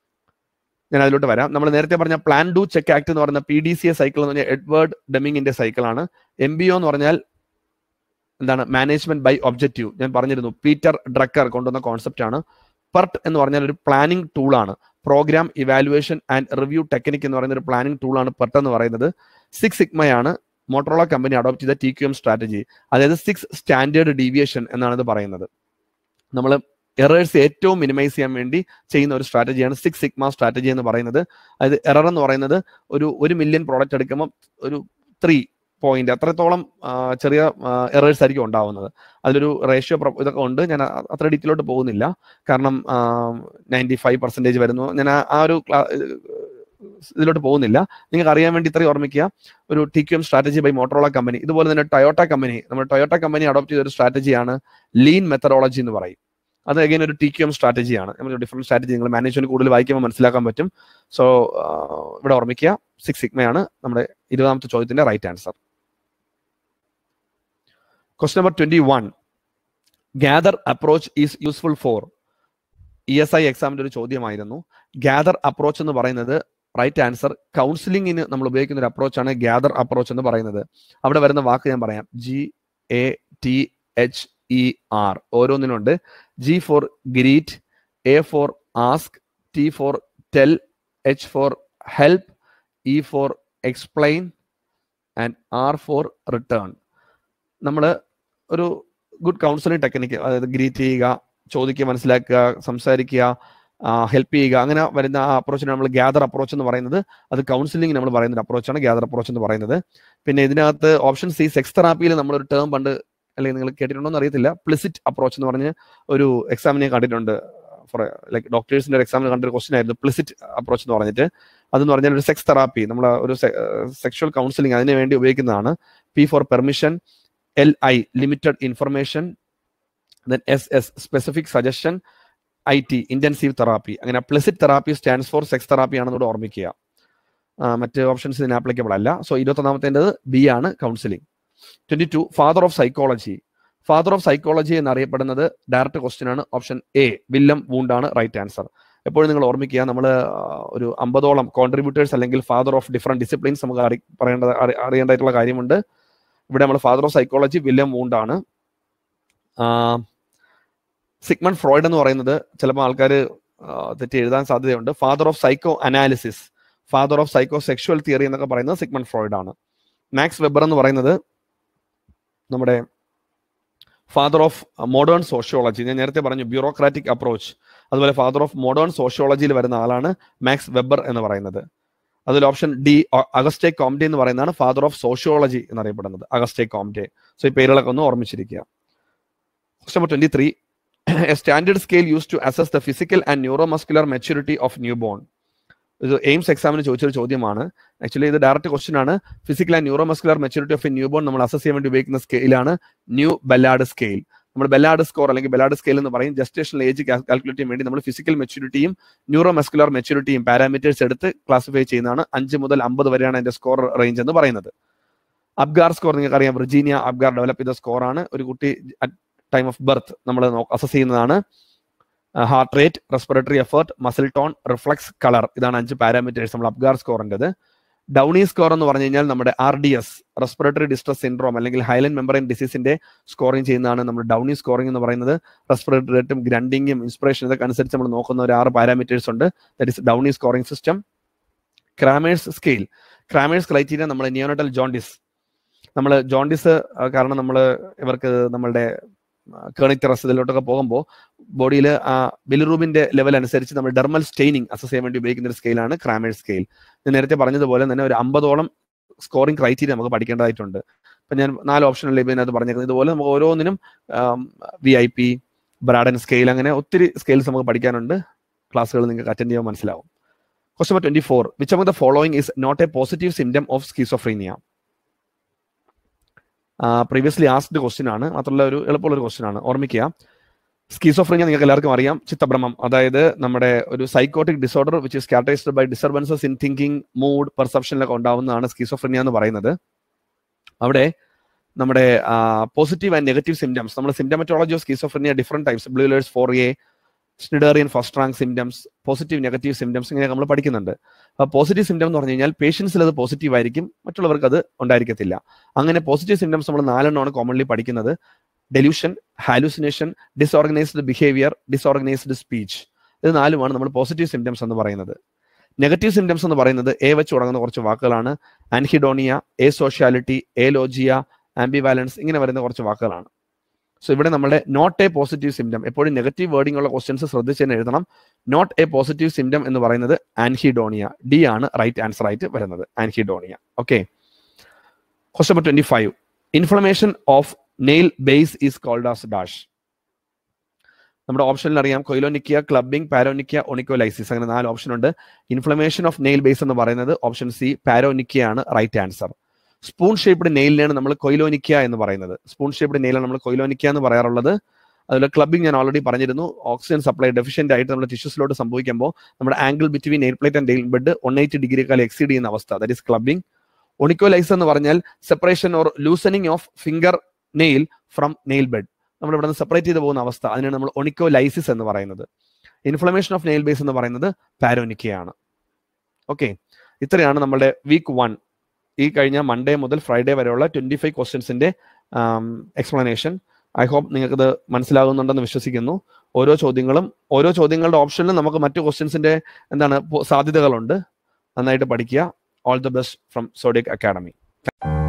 S1: ഞാൻ അതിലോട്ട് വരാം നമ്മൾ നേരത്തെ പറഞ്ഞ പ്ലാൻ ഡു ചെക്ക് ആക്ട് എന്ന് പറയുന്ന P D C A cycle എന്ന് പറഞ്ഞാൽ എഡ്വേർഡ് ഡെമിങ്ങിന്റെ സൈക്കിളാണ് എം ബി ഒ എന്ന് പറഞ്ഞാൽ എന്താണ് മാനേജ്മെന്റ് ബൈ ഒബ്ജക്റ്റീവ് ഞാൻ പറഞ്ഞിരുന്നു പീറ്റർ ഡ്രക്കർ കൊണ്ടുവന്ന കോൺസെപ്റ്റ് ആണ് പെർട്ട് എന്ന് പറഞ്ഞാൽ ഒരു പ്ലാനിംഗ് ടൂളാണ് programme evaluation and review technique എന്ന് പറയുന്ന ഒരു പ്ലാനിംഗ് ടൂളാണ് പെർട്ട് എന്ന് പറയുന്നത് സിക്സ് സിഗ്മയാണ് മോട്ടറോള കമ്പനി അഡോപ്റ്റ് ചെയ്ത ടി ക്യു എം സ്ട്രാറ്റജി അതായത് സിക്സ് സ്റ്റാൻഡേർഡ് ഡീവിയേഷൻ എന്നാണ് ഇത് പറയുന്നത് നമ്മൾ എറേഴ്സ് ഏറ്റവും മിനിമൈസ് ചെയ്യാൻ വേണ്ടി ചെയ്യുന്ന ഒരു സ്ട്രാറ്റജിയാണ് സിക്സ് സിഗ്മ സ്ട്രാറ്റജി എന്ന് പറയുന്നത് അതായത് എറർ എന്ന് പറയുന്നത് ഒരു ഒരു മില്യൺ പ്രോഡക്റ്റ് എടുക്കുമ്പോൾ ഒരു ത്രീ പോയിന്റ് അത്രത്തോളം ചെറിയ എറേഴ്സ് ആയിരിക്കും ഉണ്ടാവുന്നത് അതിലൊരു റേഷ്യോ ഇതൊക്കെ ഉണ്ട് ഞാൻ അത്ര ഡീറ്റെയിലോട്ട് പോകുന്നില്ല കാരണം നയൻറ്റി ഫൈവ് പെർസെൻറ്റേജ് വരുന്നു ഞാൻ ആ ഒരു ഇതിലോട്ട് പോകുന്നില്ല നിങ്ങൾക്ക് അറിയാൻ വേണ്ടി ഇത്രയും ഓർമ്മിക്കുക ഒരു T Q M strategy by Motorola company ഇതുപോലെ തന്നെ ടൊയോട്ട കമ്പനി നമ്മുടെ ടൊയോട്ട കമ്പനി അഡോപ്റ്റ് ചെയ്ത ഒരു സ്ട്രാറ്റജിയാണ് ലീൻ മെത്തഡോളജി എന്ന് പറയും അത് അഗൈൻ ഒരു ടി ക്യു എം സ്ട്രാറ്റജിയാണ് നമ്മൾ ഡിഫറെന്റ് സ്ട്രാറ്റജി നിങ്ങൾ മാനേജ്മെന്റ് കൂടുതൽ വായിക്കുമ്പോൾ മനസ്സിലാക്കാൻ പറ്റും സോ ഇവിടെ ഓർമ്മിക്കുക സിക്സ് സിഗ്മയാണ് നമ്മുടെ ഇരുപതാമത്തെ ചോദ്യത്തിന്റെ right answer quest number twenty one gather approach is useful for E S I എക്സാമിന്റെ ഒരു ചോദ്യമായിരുന്നു ഗ്യാദർ അപ്രോച്ച് എന്ന് പറയുന്നത് റൈറ്റ് ആൻസർ കൗൺസിലിംഗിന് നമ്മൾ ഉപയോഗിക്കുന്ന ഒരു അപ്രോച്ചാണ് ഗ്യാദർ അപ്രോച്ച് എന്ന് പറയുന്നത് അവിടെ വരുന്ന വാക്ക് ഞാൻ പറയാം G A T H E R ഓരോന്നിനുണ്ട് G for greet A for ask T for tell H for help E for explain and R for return നമ്മൾ ഒരു ഗുഡ് കൗൺസിലിംഗ് ടെക്നിക്ക് അതായത് ഗ്രീറ്റ് ചെയ്യുക ചോദിക്കുക മനസ്സിലാക്കുക സംസാരിക്കുക ഹെൽപ്പ് ചെയ്യുക അങ്ങനെ വരുന്ന ആ അപ്രോച്ചിന് നമ്മൾ ഗ്യാദർ അപ്രോച്ച് എന്ന് പറയുന്നത് അത് കൗൺസിലിംഗ് നമ്മൾ പറയുന്ന ഒരു അപ്രോച്ചാണ് ഗ്യാദർ അപ്രോച്ച് എന്ന് പറയുന്നത് പിന്നെ ഇതിനകത്ത് ഓപ്ഷൻ സി സെക്സ് തെറാപ്പിയിൽ നമ്മളൊരു ടേം പണ്ട് അല്ലെങ്കിൽ നിങ്ങൾ കേട്ടിട്ടുണ്ടോ എന്ന് അറിയത്തില്ല പ്ലിസിറ്റ് അപ്രോച്ച് എന്ന് പറഞ്ഞ് ഒരു എക്സാമിനെ കണ്ടിട്ടുണ്ട് ഫോർ ലൈക്ക് ഡോക്ടേഴ്സിന്റെ ഒരു എക്സാമിന് കണ്ടൊരു ക്വസ്റ്റൻ ആയിരുന്നു പ്ലിസിറ്റ് അപ്രോച്ച് എന്ന് പറഞ്ഞിട്ട് അതെന്ന് പറഞ്ഞാൽ ഒരു സെക്സ് തെറാപ്പി നമ്മൾ ഒരു സെക്ഷൽ കൗൺസിലിംഗ് അതിന് വേണ്ടി ഉപയോഗിക്കുന്നതാണ് P for permission L I limited information then S S specific suggestion I T intensive therapy അങ്ങനെ PLISSIT therapy stands for sex therapy ആണെന്നോട് ഓർമ്മിക്കുക മറ്റ് ഓപ്ഷൻസ് ഇതിന് ആപ്ലിക്കബിൾ അല്ല സോ ഇരുപത്തൊന്നാമത്തേത് ബി ആണ് counselling twenty two father of psychology father of psychology എന്നറിയപ്പെടുന്നത് ഡയറക്റ്റ് ക്വസ്റ്റ്യൻ ആണ് ഓപ്ഷൻ എ വില്യം വൂണ്ടാണ് റൈറ്റ് ആൻസർ എപ്പോഴും നിങ്ങൾ ഓർമ്മിക്കുക നമ്മൾ ഒരു അമ്പതോളം കോൺട്രിബ്യൂട്ടേഴ്സ് അല്ലെങ്കിൽ ഫാദർ ഓഫ് ഡിഫറെന്റ് ഡിസിപ്ലിൻസ് നമുക്ക് അറി പറയേണ്ട അറിയേണ്ടതായിട്ടുള്ള കാര്യമുണ്ട് ഇവിടെ നമ്മൾ ഫാദർ ഓഫ് സൈക്കോളജി വില്യം വൂണ്ടാണ് സിഗ്മൺ ഫ്രോയിഡ് എന്ന് പറയുന്നത് ചിലപ്പോൾ ആൾക്കാർ തെറ്റി എഴുതാൻ സാധ്യതയുണ്ട് father of psychoanalysis father of psychosexual theory എന്നൊക്കെ പറയുന്നത് സിഗ്മൺ ഫ്രോയിഡ് ആണ് മാക്സ് വെബർ എന്ന് പറയുന്നത് നമ്മുടെ ഫാദർ ഓഫ് മോഡേൺ സോഷ്യോളജി ഞാൻ നേരത്തെ പറഞ്ഞു ബ്യൂറോക്രാറ്റിക് അപ്രോച്ച് അതുപോലെ ഫാദർ ഓഫ് മോഡേൺ സോഷ്യോളജിയിൽ വരുന്ന ആളാണ് മാക്സ് വെബർ എന്ന് പറയുന്നത് അതിൽ ഓപ്ഷൻ ഡി അഗസ്റ്റേ കോംഡെ എന്ന് പറയുന്നതാണ് ഫാദർ ഓഫ് സോഷ്യോളജി എന്നറിയപ്പെടുന്നത് അഗസ്റ്റേ കോംഡെ സോ ഈ പേരുകളൊക്കെ ഒന്ന് ഓർമ്മിച്ചിരിക്കുക quest number twenty three a standard scale use to assess the physical and neuromuscular maturity of newborn ഇത് എയിംസ് എക്സാമിന് ചോദിച്ചൊരു ചോദ്യമാണ് ആക്ച്വലി ഇത് ഡയറക്റ്റ് ക്വസ്റ്റൻ ആണ് physical and neuromuscular maturity of a newborn നമ്മൾ അസസ് ചെയ്യാൻ വേണ്ടി ഉപയോഗിക്കുന്ന സ്കെയിലാണ് ന്യൂ ബെല്ലാഡ് സ്കെയിൽ നമ്മൾ ബെല്ലാഡ് സ്കോർ അല്ലെങ്കിൽ ബെല്ലാഡ് സ്കെയിൽ എന്ന് പറയും ജസ്റ്റേഷണൽ ഏജ് കാൽക്കുലേറ്റ് ചെയ്യാൻ വേണ്ടി നമ്മൾ ഫിസിക്കൽ മെച്യൂരിറ്റിയും ന്യൂറോമസ്കുലർ മെച്യൂരിറ്റിയും പാരാമീറ്റേഴ്സ് എടുത്ത് ക്ലാസിഫൈ ചെയ്യുന്നതാണ് അഞ്ച് മുതൽ അമ്പത് വരെയാണ് അതിന്റെ സ്കോർ റേഞ്ച് എന്ന് പറയുന്നത് അബ്ഗാർ സ്കോർ നിങ്ങൾക്ക് അറിയാം വിർജീനിയ അബ്ഗാർ ഡെവലപ്പ് ചെയ്ത സ്കോറാണ് ഒരു കുട്ടി ടൈം ഓഫ് ബർത്ത് നമ്മൾ അസസ് ചെയ്യുന്നതാണ് heart rate respiratory effort muscle tone reflex colour ഇതാണ് അഞ്ച് പാരാമീറ്റേഴ്സ് നമ്മൾ അബ്ഗാർ സ്കോറിൻ്റെത് ഡൗണി സ്കോർ എന്ന് പറഞ്ഞു കഴിഞ്ഞാൽ നമ്മുടെ R D S respiratory distress syndrome അല്ലെങ്കിൽ ഹൈലൻഡ് മെമ്പറൈൻ ഡിസീസിന്റെ സ്കോറിംഗ് ചെയ്യുന്നതാണ് നമ്മൾ ഡൗണി സ്കോറിംഗ് എന്ന് പറയുന്നത് റെസ്പിറേറ്ററി റേറ്റും ഗ്രണ്ടിങ്ങും ഇൻസ്പിറേഷൻ ഇതൊക്കെ അനുസരിച്ച് നമ്മൾ നോക്കുന്ന ഒരു ആറ് പാരാമീറ്റേഴ്സ് ഉണ്ട് that is Downes scoring system Kramer's scale Kramer's criteria നമ്മൾ നിയോനട്ടൽ ജോണ്ടിസ് നമ്മൾ ജോണ്ടിസ് കാരണം നമ്മൾ ഇവർക്ക് നമ്മളുടെ കേണിക്ടറസ് ഇതിലോട്ടൊക്കെ പോകുമ്പോൾ ബോഡിയിൽ ആ ബിലിറൂബിന്റെ ലെവൽ അനുസരിച്ച് നമ്മൾ ഡെർമൽ സ്റ്റെയിനിങ് അസസ് ചെയ്യാൻ വേണ്ടി ഉപയോഗിക്കുന്ന ഒരു സ്കെയിലാണ് ക്രാമേഴ്സ് സ്കെയിൽ ഞാൻ നേരത്തെ പറഞ്ഞതുപോലെ തന്നെ ഒരു അമ്പതോളം സ്കോറിംഗ് ക്രൈറ്റീരിയ നമുക്ക് പഠിക്കേണ്ടതായിട്ടുണ്ട് ഇപ്പം ഞാൻ നാല് ഓപ്ഷനിൽ ഇതിനകത്ത് പറഞ്ഞേക്കുന്നത് ഇതുപോലെ നമുക്ക് ഓരോന്നിനും V I P Braden scale അങ്ങനെ ഒത്തിരി സ്കെയിൽസ് നമുക്ക് പഠിക്കാനുണ്ട് ക്ലാസ്സുകൾ നിങ്ങൾക്ക് അറ്റൻഡ് ചെയ്യുമ്പോൾ മനസ്സിലാവും question number twenty four which of the following is not a positive symptom of schizophrenia previously asked question ആണ് മാത്രമല്ല ഒരു എളുപ്പമുള്ള ഒരു ക്വസ്റ്റ്യൻ ആണ് ഓർമ്മിക്കുക സ്കീസോഫ്രീനിയ നിങ്ങൾക്ക് എല്ലാവർക്കും അറിയാം ചിത്തഭ്രമം അതായത് നമ്മുടെ ഒരു psychotic disorder which is characterized by disturbances in thinking mood പെർസെപ്ഷനിലൊക്കെ ഉണ്ടാവുന്നതാണ് സ്കീസോഫ്രീനിയ എന്ന് പറയുന്നത് അവിടെ നമ്മുടെ പോസിറ്റീവ് ആൻഡ് നെഗറ്റീവ് സിംറ്റംസ് നമ്മുടെ symptomatology of schizophrenia different types Bleuler's four A Schneiderian first rank symptoms positive negative symptoms ഇങ്ങനെ നമ്മൾ പഠിക്കുന്നുണ്ട് അപ്പോൾ പോസിറ്റീവ് സിംറ്റം എന്ന് പറഞ്ഞു കഴിഞ്ഞാൽ പേഷ്യൻസിൽ അത് പോസിറ്റീവ് ആയിരിക്കും മറ്റുള്ളവർക്ക് അത് ഉണ്ടായിരിക്കത്തില്ല അങ്ങനെ പോസിറ്റീവ് സിംറ്റംസ് നമ്മൾ നാലെണ്ണമാണ് കോമൺലി പഠിക്കുന്നത് delusion hallucination disorganized behaviour disorganized speech ഇത് നാലുമാണ് നമ്മൾ പോസിറ്റീവ് സിംറ്റംസ് എന്ന് പറയുന്നത് നെഗറ്റീവ് സിംറ്റംസ് എന്ന് പറയുന്നത് എ വെച്ച് തുടങ്ങുന്ന കുറച്ച് വാക്കുകളാണ് anhedonia asociality alogia ambivalence ഇങ്ങനെ വരുന്ന കുറച്ച് വാക്കുകളാണ് സോ ഇവിടെ നമ്മുടെ നോട്ട് എ പോസിറ്റീവ് സിംറ്റം എപ്പോഴും നെഗറ്റീവ് വേർഡിംഗ് ഉള്ള ക്വസ്റ്റ്യൻസ് ശ്രദ്ധിച്ച് തന്നെ എഴുതണം നോട്ട് എ പോസിറ്റീവ് സിംറ്റം എന്ന് പറയുന്നത് ആൻഹിഡോണിയ ഡി ആണ് റൈറ്റ് ആൻസർ ആയിട്ട് വരുന്നത് anhedonia okay question number twenty five inflammation of nail base is called as dash നമ്മുടെ ഓപ്ഷനിൽ അറിയാം കൊയിലോനിക്കിയ ക്ലബിംഗ് പാരോനിക്കിയ ഒണിക്കോലൈസിസ് അങ്ങനെ നാല് ഓപ്ഷൻ ഉണ്ട് ഇൻഫ്ലമേഷൻ ഓഫ് നെയിൽ ബേസ് എന്ന് പറയുന്നത് ഓപ്ഷൻ സി പാരോനിക്കിയ ആണ് റൈറ്റ് ആൻസർ സ്പൂൺ ഷേപ്ഡ് നെയിലിനാണ് നമ്മൾ കൊയിലോനിക്ക എന്ന് പറയുന്നത് സ്പൂൺ ഷേപ്ഡ് നെയിലാണ് നമ്മൾ കൊയിലോനിക്ക എന്ന് പറയാറുള്ളത് അതുപോലെ ക്ലബിംഗ് ഞാൻ ഓൾറെഡി പറഞ്ഞിരുന്നു ഓക്സിജൻ സപ്ലൈ ഡെഫിഷ്യന്റ് ആയിട്ട് നമ്മുടെ ടിഷ്യൂസിലോട്ട് സംഭവിക്കുമ്പോൾ നമ്മുടെ angle between nail plate and nail bed one eighty ഡിഗ്രിക്കാൾ എക്സീഡ് ചെയ്യുന്ന അവസ്ഥ ദറ്റ് ഇസ് ക്ലബിംഗ് ഒണിക്കോലൈസ് എന്ന് പറഞ്ഞാൽ separation or loosening of finger nail from nail bed നമ്മൾ ഇവിടെ നിന്ന് സെപ്പറേറ്റ് ചെയ്ത് പോകുന്ന അവസ്ഥ അതിനാണ് നമ്മൾ ഒണിക്കോലൈസിസ് എന്ന് പറയുന്നത് ഇൻഫ്ലമേഷൻ ഓഫ് നെയിൽ ബേസ് എന്ന് പറയുന്നത് പാരോനിക്കയാണ് ഓക്കെ ഇത്രയാണ് നമ്മുടെ വീക്ക് വൺ ഈ കഴിഞ്ഞ മൺഡേ മുതൽ ഫ്രൈഡേ വരെയുള്ള ട്വന്റി ഫൈവ് ക്വസ്റ്റ്യൻസിന്റെ എക്സ്പ്ലനേഷൻ ഐ ഹോപ്പ് നിങ്ങൾക്കത് മനസ്സിലാകുന്നുണ്ടെന്ന് വിശ്വസിക്കുന്നു ഓരോ ചോദ്യങ്ങളും ഓരോ ചോദ്യങ്ങളുടെ ഓപ്ഷനിലും നമുക്ക് മറ്റു ക്വസ്റ്റ്യൻസിന്റെ എന്താണ് സാധ്യതകളുണ്ട് നന്നായിട്ട് പഠിക്കുക all the best from Zodiac academy